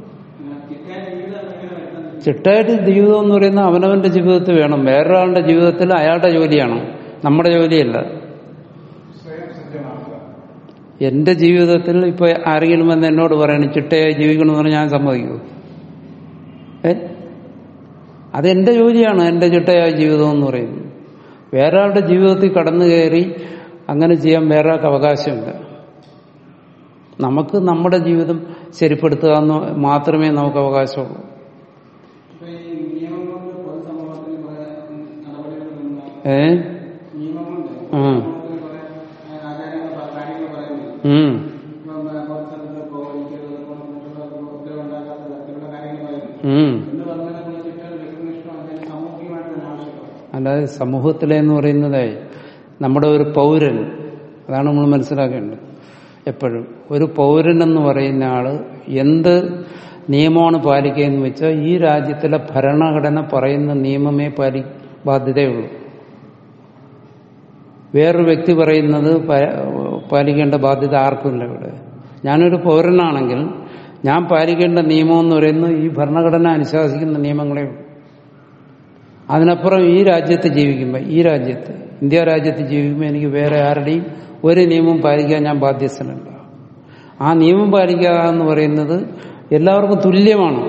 ചിട്ടായിട്ട് ജീവിതം എന്ന് പറയുന്നത് അവനവന്റെ ജീവിതത്തിൽ വേണം വേറൊരാളുടെ ജീവിതത്തിൽ അയാളുടെ ജോലിയാണ് നമ്മുടെ ജോലിയല്ല സ്വയം സത്യമാക്കുക എന്റെ ജീവിതത്തിൽ ഇപ്പൊ ആരെങ്കിലും വന്ന് എന്നോട് പറയണം ചിട്ടയായി ജീവിക്കണമെന്ന് പറഞ്ഞാൽ ഞാൻ സമ്മതിക്കൂ ഏ അതെന്റെ ജോലിയാണ് എന്റെ ചിട്ടയായ ജീവിതം എന്ന് പറയുന്നത് വേറെ ആളുടെ ജീവിതത്തിൽ കടന്നു കയറി അങ്ങനെ ചെയ്യാൻ വേറെ ആൾക്ക് അവകാശമില്ല നമുക്ക് നമ്മുടെ ജീവിതം ശരിപ്പെടുത്തുക എന്ന് മാത്രമേ നമുക്ക് അവകാശമുള്ളൂ ഇപ്പൊ ഈ നിയമം കൊണ്ട് പൊതുസമൂഹത്തിൽ കുറെ നടപടികൾ നിന്ന് ഏ നിയമം കൊണ്ട് ആ സമൂഹത്തിൽ കുറെ ആചാരങ്ങൾ പ- കാര്യങ്ങൾ പറയുന്നത് ഉം ഇപ്പം പുറത്തെടുത്ത് പോകരുത് ഉത്തരവുണ്ടാക്കാത്ത തരത്തിലുള്ള കാര്യങ്ങൾ പറയുന്നു ഉം എന്ന് പറഞ്ഞാൽ നമ്മൾ ചിട്ട വ്യക്തിനിഷ്ഠം അല്ലെങ്കിൽ സാമൂഹികമായിട്ട് തന്നെ ആവശ്യമാണ് അല്ലാതെ സമൂഹത്തിലെ എന്ന് പറയുന്നത് നമ്മുടെ ഒരു പൗരൻ അതാണ് നമ്മൾ മനസ്സിലാക്കേണ്ടത് എപ്പോഴും ഒരു പൗരൻ എന്ന് പറയുന്ന ആള് എന്ത് നിയമമാണ് പാലിക്കുക എന്ന് വെച്ചാൽ ഈ രാജ്യത്തിലെ ഭരണഘടന പറയുന്ന നിയമമേ പാലി ബാധ്യതയുള്ളൂ വേറൊരു വ്യക്തി പറയുന്നത് പ- പാലിക്കേണ്ട ബാധ്യത ആർക്കുമില്ല ഇവിടെ ഞാനൊരു പൗരനാണെങ്കിൽ ഞാൻ പാലിക്കേണ്ട നിയമം എന്ന് പറയുന്നത് ഈ ഭരണഘടന അനുശാസിക്കുന്ന നിയമങ്ങളേ ഉള്ളൂ അതിനപ്പുറം ഈ രാജ്യത്ത് ജീവിക്കുമ്പോൾ ഈ രാജ്യത്ത് ഇന്ത്യ രാജ്യത്ത് ജീവിക്കുമ്പോൾ എനിക്ക് വേറെ ആരുടെയും ഒരു നിയമം പാലിക്കാൻ ഞാൻ ബാധ്യസ്ഥനല്ല ആ നിയമം പാലിക്കുക എന്ന് പറയുന്നത് എല്ലാവർക്കും തുല്യമാണ്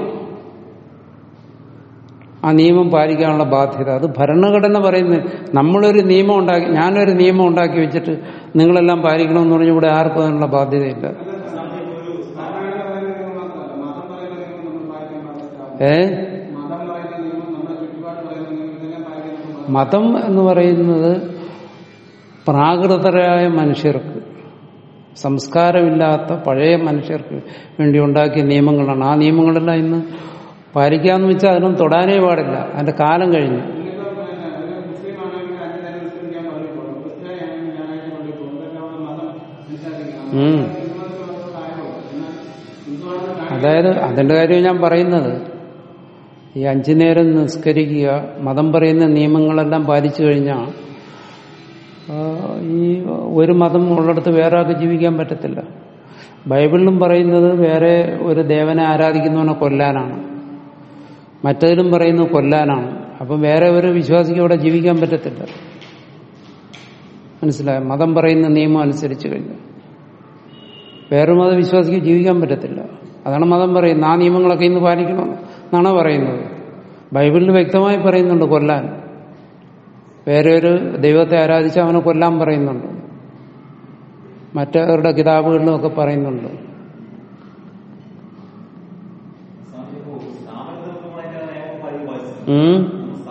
ആ നിയമം പാലിക്കാനുള്ള ബാധ്യത അത് ഭരണഘടന പറയുന്നത് നമ്മളൊരു നിയമം ഉണ്ടാക്കി ഞാനൊരു നിയമം ഉണ്ടാക്കി വെച്ചിട്ട് നിങ്ങളെല്ലാം പാലിക്കണമെന്ന് പറഞ്ഞാൽ ഇവിടെ ആർക്കും അതിനുള്ള ബാധ്യതയില്ല സാധാരണ പറയുന്ന നിയമം മാത്രമല്ല മതം പറയുന്ന നിയമം നമ്മൾ പാലിക്കാൻ ബാധ്യസ്ഥരാണ് ഏ മതം പറയുന്ന നിയമം നമ്മുടെ ചുറ്റുപാട് പറയുന്ന നിയമം ഇതെല്ലാം പാലിക്കാൻ നമ്മൾ മതം എന്ന് പറയുന്നത് പ്രാകൃതരായ മനുഷ്യർക്ക് സംസ്കാരമില്ലാത്ത പഴയ മനുഷ്യർക്ക് വേണ്ടി ഉണ്ടാക്കിയ നിയമങ്ങളാണ് ആ നിയമങ്ങളെല്ലാം ഇന്ന് പാലിക്കാന്ന് വെച്ചാൽ അതിനൊന്നും തൊടാനേ പാടില്ല അതിന്റെ കാലം കഴിഞ്ഞു ഇന്നിപ്പം പിന്നെ ഒരു മുസ്ലിം ആണെങ്കിൽ അഞ്ച് നേരം നിസ്കരിക്കാൻ പള്ളിയിൽ പോകും ക്രിസ്ത്യാനിയാണെങ്കിൽ ഞായറാഴ്ച പള്ളിയിൽ പോകും ഇതൊക്കെ അവിടെ മതം അനുസരിക്കണം ഉം. ഹിന്ദുമതത്തിൽ കാര്യമുള്ളൂ എന്നാൽ ഹിന്ദുവാണെന്ന് അതായത് അതിന്റെ കാര്യം ഞാൻ പറയുന്നത് ഈ അഞ്ചു നേരം നിസ്കരിക്കുക മതം പറയുന്ന നിയമങ്ങളെല്ലാം പാലിച്ചു കഴിഞ്ഞാൽ ആ, ഈ ഒരു മതം ഉള്ളിടത്ത് വേറെ ആൾക്ക് ജീവിക്കാൻ പറ്റത്തില്ല ബൈബിളിലും പറയുന്നത് വേറെ ഒരു ദേവനെ ആരാധിക്കുന്നവനെ കൊല്ലാനാണ് മറ്റതിലും പറയുന്നത് കൊല്ലാനാണ് അപ്പം വേറെ ഒരു വിശ്വാസിക്ക് അവിടെ ജീവിക്കാൻ പറ്റത്തില്ല മനസ്സിലായോ മതം പറയുന്ന നിയമം അനുസരിച്ച് കഴിഞ്ഞു വേറെ മതവിശ്വാസിക്ക് ജീവിക്കാൻ പറ്റത്തില്ല അതാണ് മതം പറയുന്നത് ആ നിയമങ്ങളൊക്കെ ഇന്ന് പാലിക്കണം എന്നാണ് പറയുന്നത് ബൈബിളിൽ വ്യക്തമായി പറയുന്നുണ്ട് കൊല്ലാൻ വേറെ ഒരു ദൈവത്തെ ആരാധിച്ച് അവനെ കൊല്ലാൻ പറയുന്നുണ്ട് മറ്റവരുടെ കിതാബുകളിലും ഒക്കെ പറയുന്നുണ്ട് ഉം.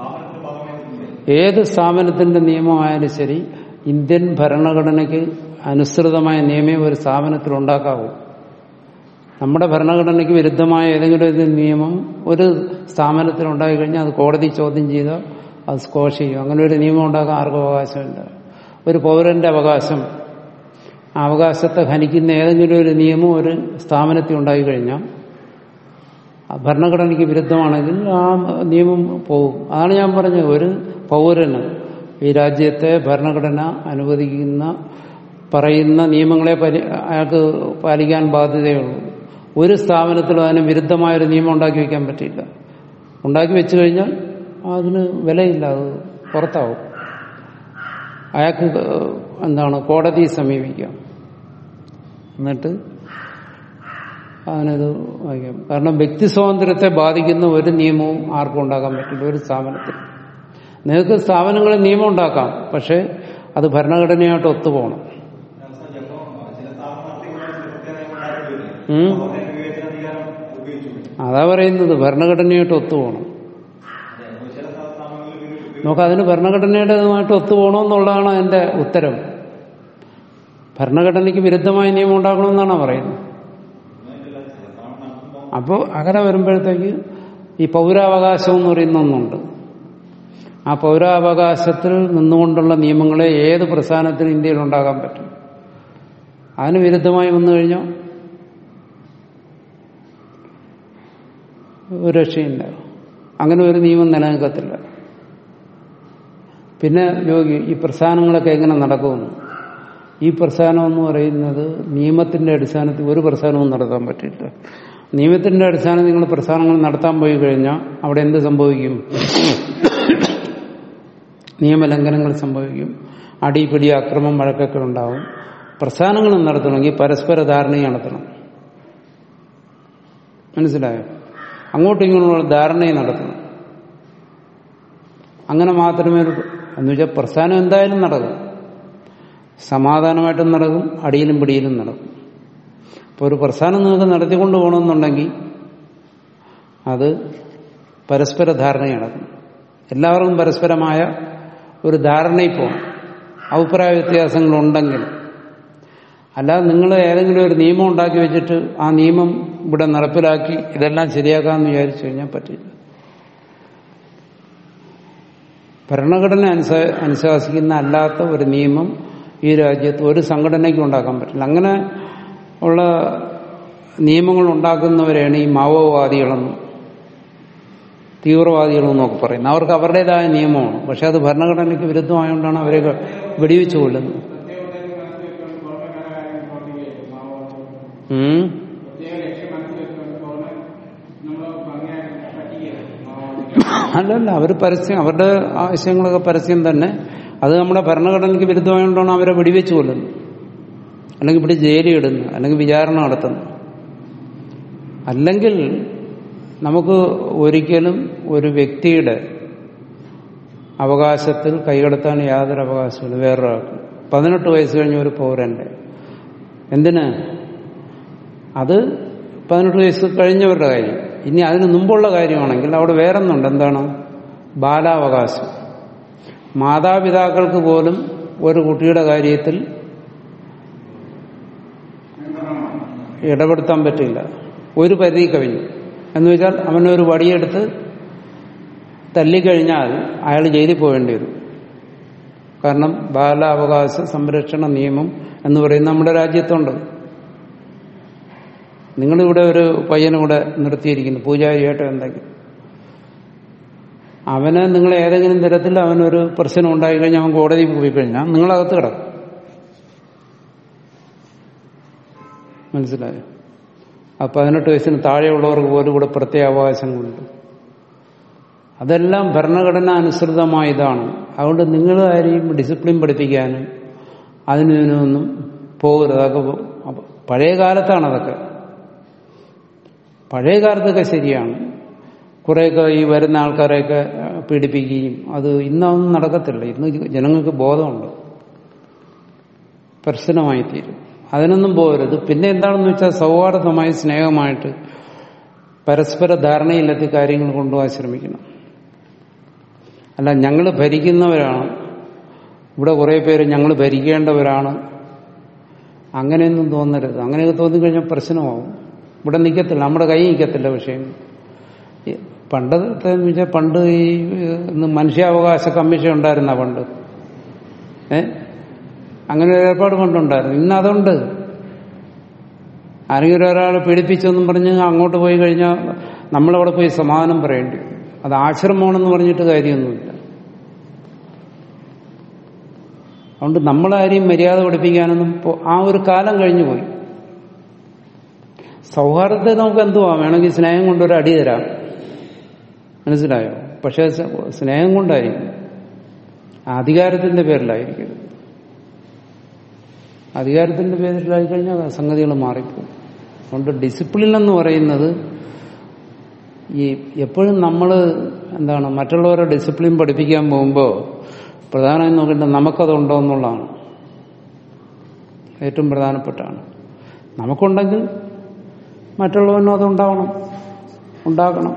ഏത് സ്ഥാപനത്തിന്റെ നിയമമായാലും ശരി ഇന്ത്യൻ ഭരണഘടനയ്ക്ക് അനുസൃതമായ നിയമേ ഒരു സ്ഥാപനത്തിൽ ഉണ്ടാക്കാവൂ നമ്മുടെ ഭരണഘടനയ്ക്ക് വിരുദ്ധമായ ഏതെങ്കിലും ഒരു നിയമം ഒരു സ്ഥാപനത്തിൽ ഉണ്ടായി കഴിഞ്ഞാൽ അത് കോടതി ചോദ്യം ചെയ്താൽ അത് സ്കോഷ് ചെയ്യും അങ്ങനെ ഒരു നിയമം ഉണ്ടാക്കാൻ ആർക്കും അവകാശമില്ല ഒരു പൗരന്റെ അവകാശം ആ അവകാശത്തെ ഹനിക്കുന്ന ഏതെങ്കിലും ഒരു നിയമം ഒരു സ്ഥാപനത്തിൽ ഉണ്ടായി കഴിഞ്ഞാൽ ആ ഭരണഘടനയ്ക്ക് വിരുദ്ധമാണെങ്കിൽ ആ നിയമം പോകും അതാണ് ഞാൻ പറഞ്ഞത് ഒരു പൗരന് ഈ രാജ്യത്തെ ഭരണഘടന അനുവദിക്കുന്ന പറയുന്ന നിയമങ്ങളെ പരി അയാൾക്ക് പാലിക്കാൻ ബാധ്യതയുള്ളൂ ഒരു സ്ഥാപനത്തിലും അതിന് വിരുദ്ധമായൊരു നിയമം ഉണ്ടാക്കി വെക്കാൻ പറ്റില്ല ഉണ്ടാക്കി വെച്ചു കഴിഞ്ഞാൽ അതിന് വിലയില്ല അത് പുറത്താവും അയാൾക്ക് എന്താണ് കോടതിയെ സമീപിക്കാം എന്നിട്ട് അതിനത് വായിക്കാം കാരണം വ്യക്തി സ്വാതന്ത്ര്യത്തെ ബാധിക്കുന്ന ഒരു നിയമവും ആർക്കും ഉണ്ടാക്കാൻ പറ്റില്ല ഒരു സ്ഥാപനത്തിൽ നിങ്ങൾക്ക് സ്ഥാപനങ്ങളിൽ നിയമം ഉണ്ടാക്കാം പക്ഷെ അത് ഭരണഘടനയായിട്ട് ഒത്തുപോകണം ഉം. അതാ പറയുന്നത് ഭരണഘടനയായിട്ട് ഒത്തുപോകണം നമുക്ക് അതിന് ഭരണഘടനയുടേതുമായിട്ട് ഒത്തുപോകണമെന്നുള്ളതാണ് എന്റെ ഉത്തരം ഭരണഘടനയ്ക്ക് വിരുദ്ധമായ നിയമം ഉണ്ടാക്കണമെന്നാണ് പറയുന്നത് അപ്പോൾ അങ്ങനെ വരുമ്പോഴത്തേക്ക് ഈ പൗരാവകാശം എന്ന് പറയുന്ന ഒന്നുണ്ട് ആ പൗരാവകാശത്തിൽ നിന്നുകൊണ്ടുള്ള നിയമങ്ങളെ ഏത് പ്രസ്ഥാനത്തിനും ഇന്ത്യയിൽ ഉണ്ടാകാൻ പറ്റും അതിന് വിരുദ്ധമായി വന്നു കഴിഞ്ഞാൽ ഒരു രക്ഷയില്ല അങ്ങനെ ഒരു നിയമം നിലനിൽക്കത്തില്ല പിന്നെ യോഗി ഈ പ്രസ്ഥാനങ്ങളൊക്കെ എങ്ങനെ നടക്കുമെന്ന് ഈ പ്രസ്ഥാനം എന്ന് പറയുന്നത് നിയമത്തിന്റെ അടിസ്ഥാനത്തിൽ ഒരു പ്രസ്ഥാനവും നടത്താൻ പറ്റില്ല നിയമത്തിന്റെ അടിസ്ഥാനത്തിൽ നിങ്ങൾ പ്രസ്ഥാനങ്ങൾ നടത്താൻ പോയി കഴിഞ്ഞാൽ അവിടെ എന്ത് സംഭവിക്കും നിയമലംഘനങ്ങൾ സംഭവിക്കും അടിപിടി അക്രമം വഴക്കൊക്കെ ഉണ്ടാവും പ്രസ്ഥാനങ്ങൾ നടത്തണമെങ്കിൽ പരസ്പര ധാരണയും നടത്തണം മനസ്സിലായോ അങ്ങോട്ടും ഇങ്ങോട്ടുമുള്ള ധാരണയും നടത്തണം അങ്ങനെ മാത്രമേ ഒരു എന്ന് വെച്ചാൽ പ്രസ്ഥാനം എന്തായാലും നടക്കും സമാധാനമായിട്ടും നടക്കും അടിയിലും പിടിയിലും നടക്കും അപ്പോൾ ഒരു പ്രസ്ഥാനം നിങ്ങൾക്ക് നടത്തിക്കൊണ്ട് പോകണമെന്നുണ്ടെങ്കിൽ അത് പരസ്പര ധാരണ നടക്കണം എല്ലാവർക്കും പരസ്പരമായ ഒരു ധാരണയിൽ പോകണം അഭിപ്രായ വ്യത്യാസങ്ങളുണ്ടെങ്കിൽ അല്ലാതെ നിങ്ങൾ ഏതെങ്കിലും ഒരു നിയമം ഉണ്ടാക്കി വെച്ചിട്ട് ആ നിയമം ഇവിടെ നടപ്പിലാക്കി ഇതെല്ലാം ശരിയാക്കാമെന്ന് വിചാരിച്ചു കഴിഞ്ഞാൽ പറ്റില്ല ഭരണഘടന അനുസ അനുശാസിക്കുന്ന അല്ലാത്ത ഒരു നിയമം ഈ രാജ്യത്ത് ഒരു സംഘടനയ്ക്കും ഉണ്ടാക്കാൻ പറ്റില്ല അങ്ങനെ ഉള്ള നിയമങ്ങൾ ഉണ്ടാക്കുന്നവരെയാണ് ഈ മാവോവാദികളെന്നും തീവ്രവാദികളെന്നും ഒക്കെ പറയുന്നത് അവർക്ക് അവരുടേതായ നിയമമാണ് പക്ഷെ അത് ഭരണഘടനയ്ക്ക് വിരുദ്ധമായതുകൊണ്ടാണ് അവരെ വെടിവെച്ച് കൊല്ലുന്നത് ഉം. അല്ലല്ല അവർ പരസ്യം അവരുടെ ആവശ്യങ്ങളൊക്കെ പരസ്യം തന്നെ അത് നമ്മുടെ ഭരണഘടനയ്ക്ക് വിരുദ്ധമായതുകൊണ്ടാണ് അവരെ വെടിവെച്ച് കൊല്ലുന്നത് അല്ലെങ്കിൽ ഇവിടെ ജയിലിടുന്നു അല്ലെങ്കിൽ വിചാരണ നടത്തുന്നു അല്ലെങ്കിൽ നമുക്ക് ഒരിക്കലും ഒരു വ്യക്തിയുടെ അവകാശത്തിൽ കൈകടത്താൻ യാതൊരു അവകാശമില്ല വേറൊരാൾക്ക് പതിനെട്ട് വയസ്സ് കഴിഞ്ഞ ഒരു പൗരന്റെ എന്തിന് അത് പതിനെട്ട് വയസ്സ് കഴിഞ്ഞവരുടെ കാര്യം ഇനി അതിന് മുമ്പുള്ള കാര്യമാണെങ്കിൽ അവിടെ വേറൊന്നുണ്ട് എന്താണ് ബാലാവകാശം മാതാപിതാക്കൾക്ക് പോലും ഒരു കുട്ടിയുടെ കാര്യത്തിൽ ഇടപെടുത്താൻ പറ്റില്ല ഒരു പരിധി കവിഞ്ഞു എന്ന് വെച്ചാൽ അവനൊരു വടിയെടുത്ത് തല്ലിക്കഴിഞ്ഞാൽ അയാൾ ജയിലിൽ പോകേണ്ടി വരും കാരണം ബാലാവകാശ സംരക്ഷണ നിയമം എന്ന് പറയുന്ന നമ്മുടെ രാജ്യത്തുണ്ട് നിങ്ങളിവിടെ ഒരു പയ്യനിവിടെ നിർത്തിയിരിക്കുന്നു പൂജാരിയായിട്ടോ എന്തെങ്കിലും അവന് നിങ്ങൾ ഏതെങ്കിലും തരത്തിൽ അവനൊരു പ്രശ്നം ഉണ്ടായി കഴിഞ്ഞാൽ അവൻ കോടതിയിൽ പോയി കഴിഞ്ഞാൽ നിങ്ങളകത്ത് കിടക്കും മനസ്സിലായോ ആ പതിനെട്ട് വയസ്സിന് താഴെയുള്ളവർക്ക് പോലും ഇവിടെ പ്രത്യേക അവകാശങ്ങളുണ്ട് അതെല്ലാം ഭരണഘടന അനുസൃതമായതാണ് അതുകൊണ്ട് നിങ്ങൾ ആരെയും ഡിസിപ്ലിൻ പഠിപ്പിക്കാനും അതിനും ഇതിനൊന്നും പോകരുത് അതൊക്കെ അപ്പൊ പഴയ കാലത്താണ് അതൊക്കെ പഴയ കാലത്തൊക്കെ ശരിയാണ് കുറേയൊക്കെ ഈ വരുന്ന ആൾക്കാരെയൊക്കെ പീഡിപ്പിക്കുകയും അത് ഇന്നൊന്നും നടക്കത്തില്ല ഇന്ന് ജനങ്ങൾക്ക് ബോധമുണ്ട് പ്രശ്നമായി തീരും അതിനൊന്നും പോകരുത് പിന്നെ എന്താണെന്ന് വെച്ചാൽ സൗഹാർദ്ദമായി സ്നേഹമായിട്ട് പരസ്പര ധാരണയിലെത്തി കാര്യങ്ങൾ കൊണ്ടുപോകാൻ ശ്രമിക്കണം അല്ല ഞങ്ങൾ ഭരിക്കുന്നവരാണ് ഇവിടെ കുറേ പേര് ഞങ്ങൾ ഭരിക്കേണ്ടവരാണ് അങ്ങനെയൊന്നും തോന്നരുത് അങ്ങനെയൊക്കെ തോന്നിക്കഴിഞ്ഞാൽ പ്രശ്നമാവും ഇവിടെ നിൽക്കത്തില്ല നമ്മുടെ കൈ നിൽക്കത്തില്ല വിഷയം പണ്ടത്തെ എന്ന് വെച്ചാൽ പണ്ട് ഈ ഇന്ന് മനുഷ്യാവകാശ കമ്മീഷൻ ഉണ്ടായിരുന്ന പണ്ട് ഏ അങ്ങനെ ഒരു ഏർപ്പാട് പണ്ടുണ്ടായിരുന്നു ഇന്ന് അതുണ്ട് ആരെങ്കിലും ഒരാൾ പീഡിപ്പിച്ചെന്നും പറഞ്ഞ് അങ്ങോട്ട് പോയി കഴിഞ്ഞാൽ നമ്മളവിടെ പോയി സമാധാനം പറയേണ്ടി വരും അത് ആശ്രമമാണെന്ന് പറഞ്ഞിട്ട് കാര്യമൊന്നുമില്ല അതുകൊണ്ട് നമ്മളാരെയും മര്യാദ പഠിപ്പിക്കാനൊന്നും ആ ഒരു കാലം കഴിഞ്ഞു പോയി സൗഹാർദ്ദത്തെ നമുക്ക് എന്തുവാ വേണമെങ്കിൽ സ്നേഹം കൊണ്ടൊരു അടി തരാം മനസ്സിലായോ പക്ഷേ സ്നേഹം കൊണ്ടായിരിക്കും അധികാരത്തിന്റെ പേരിലായിരിക്കും അധികാരത്തിന്റെ പേരിലായി കഴിഞ്ഞാൽ സംഗതികൾ മാറിപ്പോകും അതുകൊണ്ട് ഡിസിപ്ലിൻ എന്ന് പറയുന്നത് ഈ എപ്പോഴും നമ്മൾ എന്താണ് മറ്റുള്ളവരെ ഡിസിപ്ലിൻ പഠിപ്പിക്കാൻ പോകുമ്പോൾ പ്രധാനമായി നോക്കേണ്ടത് നമുക്കതുണ്ടോ എന്നുള്ളതാണ് ഏറ്റവും പ്രധാനപ്പെട്ടാണ് നമുക്കുണ്ടെങ്കിൽ മറ്റുള്ളവനും അതുണ്ടാവണം ഉണ്ടാക്കണം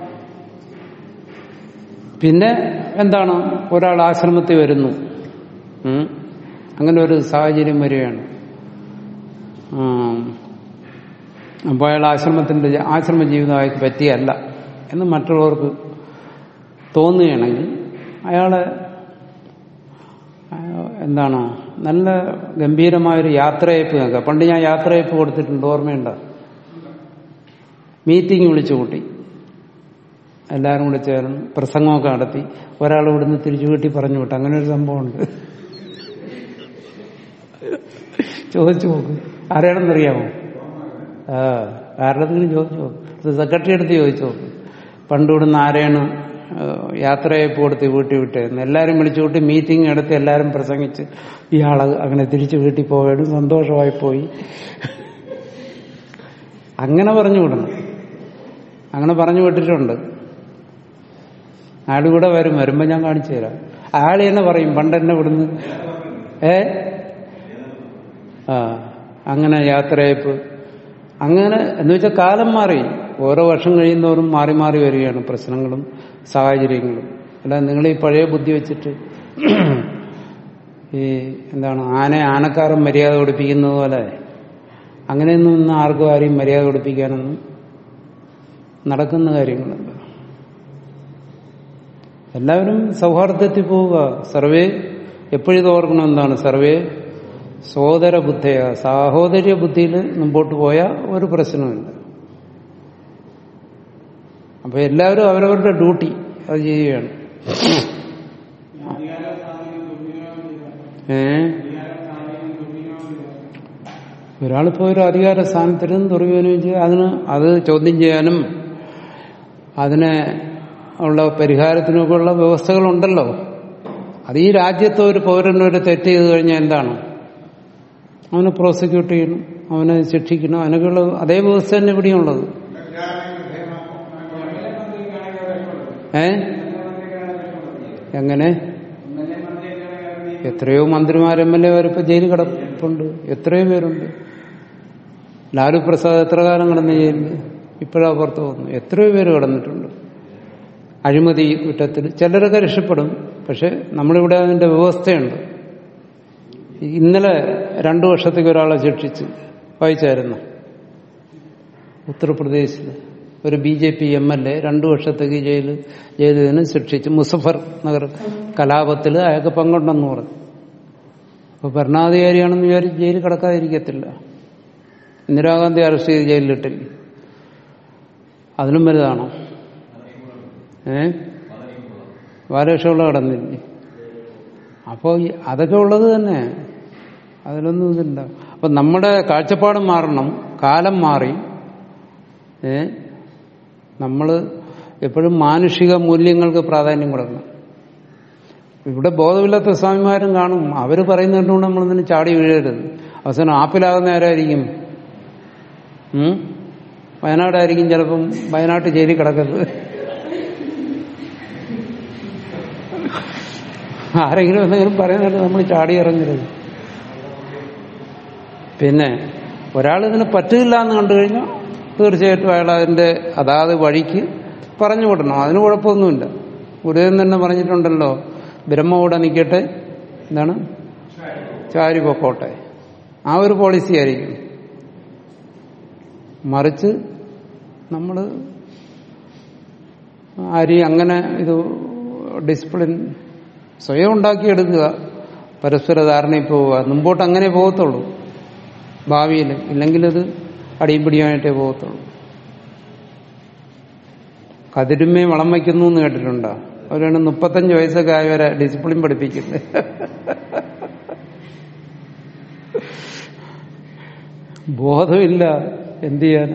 പിന്നെ എന്താണ് ഒരാൾ ആശ്രമത്തിൽ വരുന്നു ഉം. അങ്ങനെ ഒരു സാഹചര്യം വരികയാണ് അപ്പോൾ അയാൾ ആശ്രമത്തിന്റെ ആശ്രമ ജീവിതം അയാൾക്ക് പറ്റിയല്ല എന്ന് മറ്റുള്ളവർക്ക് തോന്നുകയാണെങ്കിൽ അയാളെ ആ, എന്താണ് നല്ല ഗംഭീരമായൊരു യാത്രയപ്പ് കേൾക്കാം പണ്ട് ഞാൻ യാത്രയപ്പ് കൊടുത്തിട്ടുണ്ട് ഓർമ്മയുണ്ടോ മീറ്റിംഗ് വിളിച്ചു കൂട്ടി എല്ലാവരും കൂടി ചേർന്ന് പ്രസംഗമൊക്കെ നടത്തി ഒരാൾ ഇവിടുന്ന് തിരിച്ചു വീട്ടി പറഞ്ഞു വിട്ടു അങ്ങനെ ഒരു സംഭവമുണ്ട് ചോദിച്ചു നോക്ക് ആരാണെന്നറിയാമോ ആ ആരുടെങ്കിലും ചോദിച്ചു നോക്ക് സെക്രട്ടറി അടുത്ത് ചോദിച്ചു നോക്ക് പണ്ട് ഇവിടുന്ന് ആരെയാണ് ആ, യാത്രയപ്പ് കൊടുത്ത് വീട്ടിൽ വിട്ടേന്ന് എല്ലാവരും വിളിച്ചു കൂട്ടി മീറ്റിംഗ് എടുത്ത് എല്ലാവരും പ്രസംഗിച്ച് ഇയാള് അങ്ങനെ തിരിച്ചു വീട്ടിൽ പോവുകയാണ് സന്തോഷമായി പോയി അങ്ങനെ പറഞ്ഞു വിടണം അങ്ങനെ പറഞ്ഞു വിട്ടിട്ടുണ്ട് അയാൾ കൂടെ വരും വരുമ്പോ ഞാൻ കാണിച്ചു തരാം അയാൾ തന്നെ പറയും പണ്ട് എന്നെ ഇവിടുന്ന് ഏ ആ അങ്ങനെ യാത്രയപ്പ് അങ്ങനെ എന്ന് വെച്ചാൽ കാലം മാറി ഓരോ വർഷം കഴിയുന്നവരും മാറി മാറി വരികയാണ് പ്രശ്നങ്ങളും സാഹചര്യങ്ങളും അല്ല നിങ്ങൾ ഈ പഴയ ബുദ്ധി വെച്ചിട്ട് ഈ എന്താണ് ആന ആനക്കാരൻ മര്യാദ പഠിപ്പിക്കുന്നത് പോലെ അങ്ങനെയൊന്നും ഇന്ന് ആർക്കും ആരെയും മര്യാദ പഠിപ്പിക്കാനൊന്നും നടക്കുന്ന കാര്യങ്ങളല്ല എല്ലാവരും സൗഹാർദ്ദത്തിൽ പോവുക സർവേ എപ്പോഴും ഓർക്കണം എന്താണ് സർവേ സോദര ബുദ്ധിയ സാഹോദര്യ ബുദ്ധിയിൽ മുമ്പോട്ട് പോയ ഒരു പ്രശ്നമില്ല അപ്പൊ എല്ലാവരും അവരവരുടെ ഡ്യൂട്ടി അത് ചെയ്യുകയാണ് അധികാര സ്വാധീനം ദുർവിനിയോഗം ചെയ്ത ഏ അധികാര സ്വാധീനം ദുർവിനിയോഗം ചെയ്ത ഒരാളിപ്പോ ഒരു അധികാര സ്ഥാനത്തിലും ദുർവിനിയോഗം ചെയ്യുക അതിന് അത് ചോദ്യം ചെയ്യാനും അതിനെ ഉള്ള പരിഹാരത്തിനൊക്കെ ഉള്ള വ്യവസ്ഥകളുണ്ടല്ലോ അത് ഈ രാജ്യത്തെ ഒരു പൗരന് ഒരു തെറ്റ് ചെയ്ത് കഴിഞ്ഞാൽ എന്താണ് അവനെ പ്രോസിക്യൂട്ട് ചെയ്യണം അവനെ ശിക്ഷിക്കണം അതിനൊക്കെയുള്ള അതേ വ്യവസ്ഥ തന്നെ ഇവിടെയുള്ളത് ഏ എങ്ങനെ എത്രയോ മന്ത്രിമാർ എം എൽ എ വരിപ്പോ ജയിലിൽ കിടപ്പുണ്ട് എത്രയോ പേരുണ്ട് ലാലു പ്രസാദ് എത്ര കാലം കിടന്ന് ജയിലിൽ ഇപ്പോഴാ പുറത്ത് വന്നു എത്രയോ പേര് കിടന്നിട്ടുണ്ട് അഴിമതി കുറ്റത്തിൽ ചിലരൊക്കെ രക്ഷപ്പെടും പക്ഷെ നമ്മളിവിടെ അതിന്റെ വ്യവസ്ഥയുണ്ട് ഇന്നലെ രണ്ടു വർഷത്തേക്ക് ഒരാളെ ശിക്ഷിച്ച് വായിച്ചായിരുന്നു ഉത്തർപ്രദേശിൽ ഒരു B J P M L A രണ്ടു വർഷത്തേക്ക് ജയിൽ ജയിലിന് ശിക്ഷിച്ചു മുസഫർ നഗർ കലാപത്തിൽ അയാൾക്ക് പങ്കുണ്ടെന്ന് പറഞ്ഞു അപ്പൊ ഭരണാധികാരിയാണെന്ന് വിചാരിച്ച് ജയിലിൽ കിടക്കാതിരിക്കത്തില്ല ഇന്ദിരാഗാന്ധി അറസ്റ്റ് ചെയ്ത് ജയിലിലിട്ടില്ല അതിലും വലുതാണോ ഏ ബാലകൃഷ്ണപിള്ള കടന്നില്ലേ അപ്പോൾ അതൊക്കെ ഉള്ളത് തന്നെ അതിലൊന്നും ഇതില്ല അപ്പൊ നമ്മുടെ കാഴ്ചപ്പാട് മാറണം കാലം മാറി ഏ നമ്മൾ എപ്പോഴും മാനുഷിക മൂല്യങ്ങൾക്ക് പ്രാധാന്യം കൊടുക്കണം ഇവിടെ ബോധമില്ലാത്ത സ്വാമിമാരും കാണും അവര് പറയുന്ന കേട്ടുകൊണ്ട് നമ്മളതിന് ചാടി വീഴരുത് അവസാനം ആപ്പിലാകുന്ന ആരായിരിക്കും ഉം? വയനാടായിരിക്കും ചിലപ്പം വയനാട്ട് ജയിലിൽ കിടക്കുന്നത് ആരെങ്കിലും എന്തെങ്കിലും പറയുന്നുണ്ട് നമ്മൾ ചാടി ഇറങ്ങരുത് പിന്നെ ഒരാൾ ഇതിന് പറ്റില്ല എന്ന് കണ്ടു കഴിഞ്ഞാൽ തീർച്ചയായിട്ടും അയാൾ അതിന്റെ അതാത് വഴിക്ക് പറഞ്ഞു വിടണം അതിന് കുഴപ്പമൊന്നുമില്ല ഗുരുദേവൻ തന്നെ പറഞ്ഞിട്ടുണ്ടല്ലോ ബ്രഹ്മ കൂടെ നിൽക്കട്ടെ എന്താണ് ചാരി പൊക്കോട്ടെ ആ ഒരു പോളിസി ആയിരിക്കും മറിച്ച് നമ്മൾ ആരെയും അങ്ങനെ ഇത് ഡിസിപ്ലിൻ സ്വയം ഉണ്ടാക്കിയെടുക്കുക പരസ്പര ധാരണയിൽ പോവുക മുമ്പോട്ട് അങ്ങനെ പോകത്തുള്ളൂ ഭാവിയിൽ ഇല്ലെങ്കിൽ അത് അടിയും പിടിയുമായിട്ടേ പോകത്തുള്ളൂ കതിരുമ്മയെ വളം വയ്ക്കുന്നു എന്ന് കേട്ടിട്ടുണ്ടോ അവരാണ് മുപ്പത്തഞ്ച് വയസ്സൊക്കെ ആയവരെ ഡിസിപ്ലിൻ പഠിപ്പിക്കുന്നത് ബോധമില്ല എന്ത് ചെയ്യാന്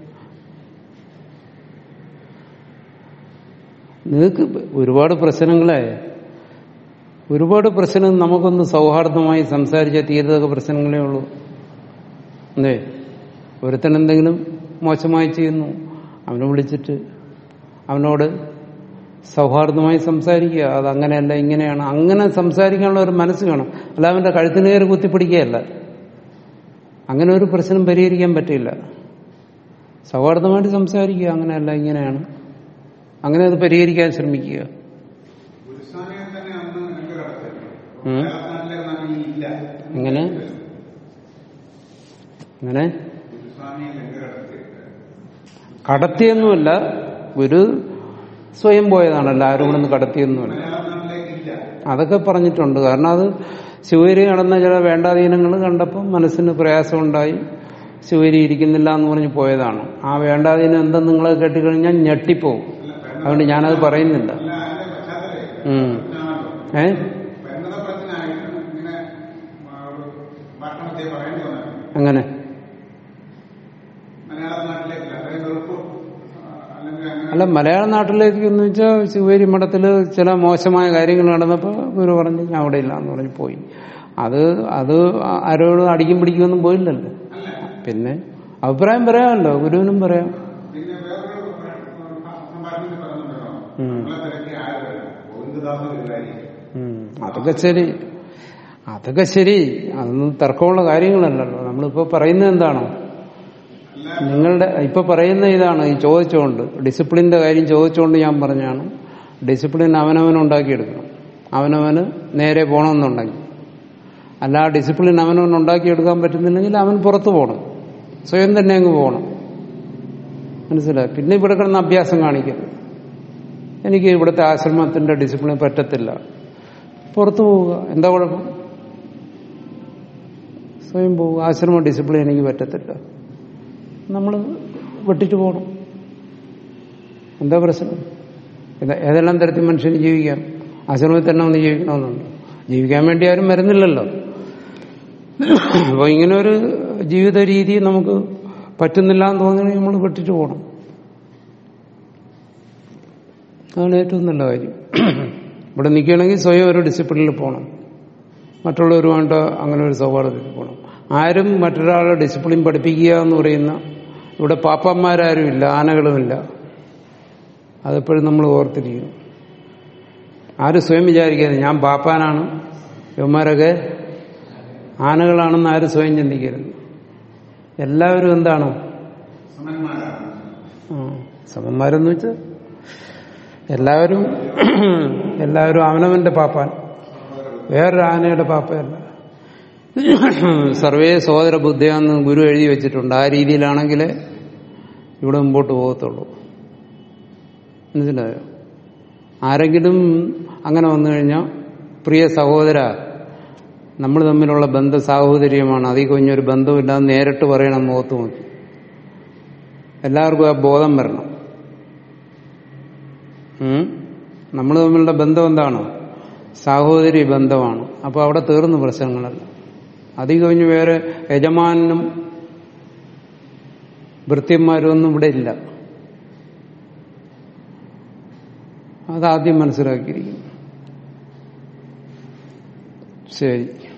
നിങ്ങൾക്ക് ഒരുപാട് പ്രശ്നങ്ങളെ ഒരുപാട് പ്രശ്നം നമുക്കൊന്ന് സൗഹാർദ്ദമായി സംസാരിച്ച തീരതൊക്കെ പ്രശ്നങ്ങളേ ഉള്ളൂ അല്ലേ ഒരുത്തൻ എന്തെങ്കിലും മോശമായി ചെയ്യുന്നു അവനെ വിളിച്ചിട്ട് അവനോട് സൗഹാർദ്ദമായി സംസാരിക്കുക അത് അങ്ങനെയല്ല ഇങ്ങനെയാണ് അങ്ങനെ സംസാരിക്കാനുള്ള ഒരു മനസ്സ് വേണം അല്ല അവന്റെ കഴുത്തിന് കയറി കുത്തിപ്പിടിക്കുകയല്ല അങ്ങനെ ഒരു പ്രശ്നം പരിഹരിക്കാൻ പറ്റില്ല സൗഹാർദ്ദമായിട്ട് സംസാരിക്കുക അങ്ങനെയല്ല ഇങ്ങനെയാണ് അങ്ങനെ അത് പരിഹരിക്കാൻ ശ്രമിക്കുക ഗുരുസ്വാമിയെ തന്നെ അന്ന് കണ്ടു കിടക്കുന്നു ഉം. നല്ല നന്ദി ഇല്ല എങ്ങനെ അങ്ങനെ ഗുരുസ്വാമിയെ ലങ്ക കടത്തി കടത്തിയൊന്നുമല്ല ഗുരു സ്വയം പോയതാണല്ലോ ആരും ഇവിടെ നിന്ന് കടത്തിയൊന്നുമല്ല മലയാളം നാട്ടിലേക്ക് ഇല്ല അതൊക്കെ പറഞ്ഞിട്ടുണ്ട് കാരണം അത് ശിവരി നടന്ന ചില വേണ്ടാധീനങ്ങൾ കണ്ടപ്പോൾ മനസ്സിന് പ്രയാസമുണ്ടായി ശിവരി ഇരിക്കുന്നില്ല എന്ന് പറഞ്ഞ് പോയതാണ് ആ വേണ്ടാധീനം എന്തെന്ന് നിങ്ങൾ കേട്ടിക്കഴിഞ്ഞാൽ ഞെട്ടിപ്പോവും അതുകൊണ്ട് ഞാനത് പറയുന്നില്ല അല്ല അതിന്റെ പശ്ചാത്തലം ഉം. പ്രശ്നമാണല്ലോ ഏ പരിണത പ്രശ്നമായിട്ട് ഇങ്ങനെ ആ, ഒരു ഭാഷണത്തെ പറയേണ്ടി വന്നത് അങ്ങനെ മലയാള നാട്ടിലേക്ക് അത്രയും വെറുപ്പ് ആ, അല്ലെങ്കിൽ അങ്ങനെ അല്ല മലയാള നാട്ടിലേക്ക് എന്ന് വെച്ചാൽ ശിവേരി മഠത്തിൽ ചില മോശമായ കാര്യങ്ങൾ നടന്നപ്പോൾ ഗുരു പറഞ്ഞു ഞാൻ അവിടെ ഇല്ല എന്ന് പറഞ്ഞ് പോയി അത് അത് ആരോടും അടിക്കും പിടിക്കുമൊന്നും പോയില്ലല്ലോ പിന്നെ അഭിപ്രായം പറയാമല്ലോ ഗുരുവിനും പറയാം പിന്നെ വേറൊരു സംഭാഷണത്തിൽ പറയുന്നുണ്ടല്ലോ ഉം. നമ്മളെ തിരക്കി ആര് വരണം ഗോവിന്ദദാസ് ഗുരുവാരി ഉം. അതൊക്കെ ശരി അതൊക്കെ ശരി അതൊന്നും തർക്കമുള്ള കാര്യങ്ങളല്ലല്ലോ നമ്മളിപ്പോ പറയുന്നത് എന്താണോ നിങ്ങളുടെ ഇപ്പൊ പറയുന്ന ഇതാണ് ഈ ചോദിച്ചുകൊണ്ട് ഡിസിപ്ലിന്റെ കാര്യം ചോദിച്ചുകൊണ്ട് ഞാൻ പറഞ്ഞാണ് ഡിസിപ്ലിൻ അവനവൻ ഉണ്ടാക്കിയെടുക്കണം അവനവന് നേരെ പോകണമെന്നുണ്ടെങ്കിൽ അല്ല ആ ഡിസിപ്ലിൻ അവനവൻ ഉണ്ടാക്കിയെടുക്കാൻ പറ്റുന്നില്ലെങ്കിൽ അവൻ പുറത്തു പോകണം സ്വയം തന്നെ അങ്ങ് പോകണം മനസ്സിലായി പിന്നെ ഇവിടെ കിടന്ന് അഭ്യാസം കാണിക്കരുത് എനിക്ക് ഇവിടുത്തെ ആശ്രമത്തിന്റെ ഡിസിപ്ലിൻ പറ്റത്തില്ല പുറത്തു പോവുക എന്താ കുഴപ്പം സ്വയം പോവുക ആശ്രമ ഡിസിപ്ലിൻ എനിക്ക് പറ്റത്തില്ല നമ്മൾ വെട്ടിട്ട് പോകണം എന്താ പ്രശ്നം ഇത് ഏതെല്ലാം തരത്തിൽ മനുഷ്യന് ജീവിക്കാം ആശ്രമത്തിൽ തന്നെ ഒന്ന് ജീവിക്കണമെന്നുണ്ട് ജീവിക്കാൻ വേണ്ടി ആരും വരുന്നില്ലല്ലോ അപ്പോൾ ഇങ്ങനെ ഒരു ജീവിത രീതി നമുക്ക് പറ്റുന്നില്ല എന്ന് തോന്നുകയാണെങ്കിൽ നമ്മൾ വെട്ടിട്ട് പോകണം അതാണ് ഏറ്റവും നല്ല കാര്യം ഇവിടെ നിൽക്കുകയാണെങ്കിൽ സ്വയം ഒരു ഡിസിപ്ലിനിൽ പോകണം മറ്റുള്ളവരുമായിട്ട് അങ്ങനെ ഒരു സൗഹാർദ്ദത്തിൽ പോകണം ആരും മറ്റൊരാളെ ഡിസിപ്ലിൻ പഠിപ്പിക്കുക എന്ന് പറയുന്ന ഇവിടെ പാപ്പന്മാരാരും ഇല്ല ആനകളുമില്ല അതെപ്പോഴും നമ്മൾ ഓർത്തിരിക്കണം ആരും സ്വയം വിചാരിക്കരുത് ഞാൻ പാപ്പാനാണ് ഇവന്മാരൊക്കെ ആനകളാണെന്ന് ആരും സ്വയം ചിന്തിക്കരുത് എല്ലാവരും എന്താണ് സമന്മാരാണ് ആ, സമന്മാരെന്ന് വെച്ചാൽ എല്ലാവരും എല്ലാവരും അവനവന്റെ പാപ്പാൻ വേറൊരു ആനയുടെ പാപ്പയല്ല സർവേ സോദര ബുദ്ധിയാന്ന് ഗുരു എഴുതി വെച്ചിട്ടുണ്ട് ആ രീതിയിലാണെങ്കിൽ ഇവിടെ മുമ്പോട്ട് പോകത്തുള്ളൂ മനസ്സിലായോ ആരെങ്കിലും അങ്ങനെ വന്നു കഴിഞ്ഞാൽ പ്രിയ സഹോദര നമ്മൾ തമ്മിലുള്ള ബന്ധ സാഹോദര്യമാണ് അതിൽ കുഞ്ഞൊരു ബന്ധമില്ലാന്ന് നേരിട്ട് പറയണം മുഖത്ത് നോക്കി എല്ലാവർക്കും ആ ബോധം വരണം നമ്മൾ തമ്മിലുള്ള ബന്ധം എന്താണ് സാഹോദര്യ ബന്ധമാണ് അപ്പോൾ അവിടെ തീർന്നു പ്രശ്നങ്ങളല്ല അധികം കഴിഞ്ഞ് വേറെ യജമാനും ഭൃത്യന്മാരും ഒന്നും ഇവിടെ ഇല്ല അതാദ്യം മനസ്സിലാക്കിയിരിക്കുന്നു ശരി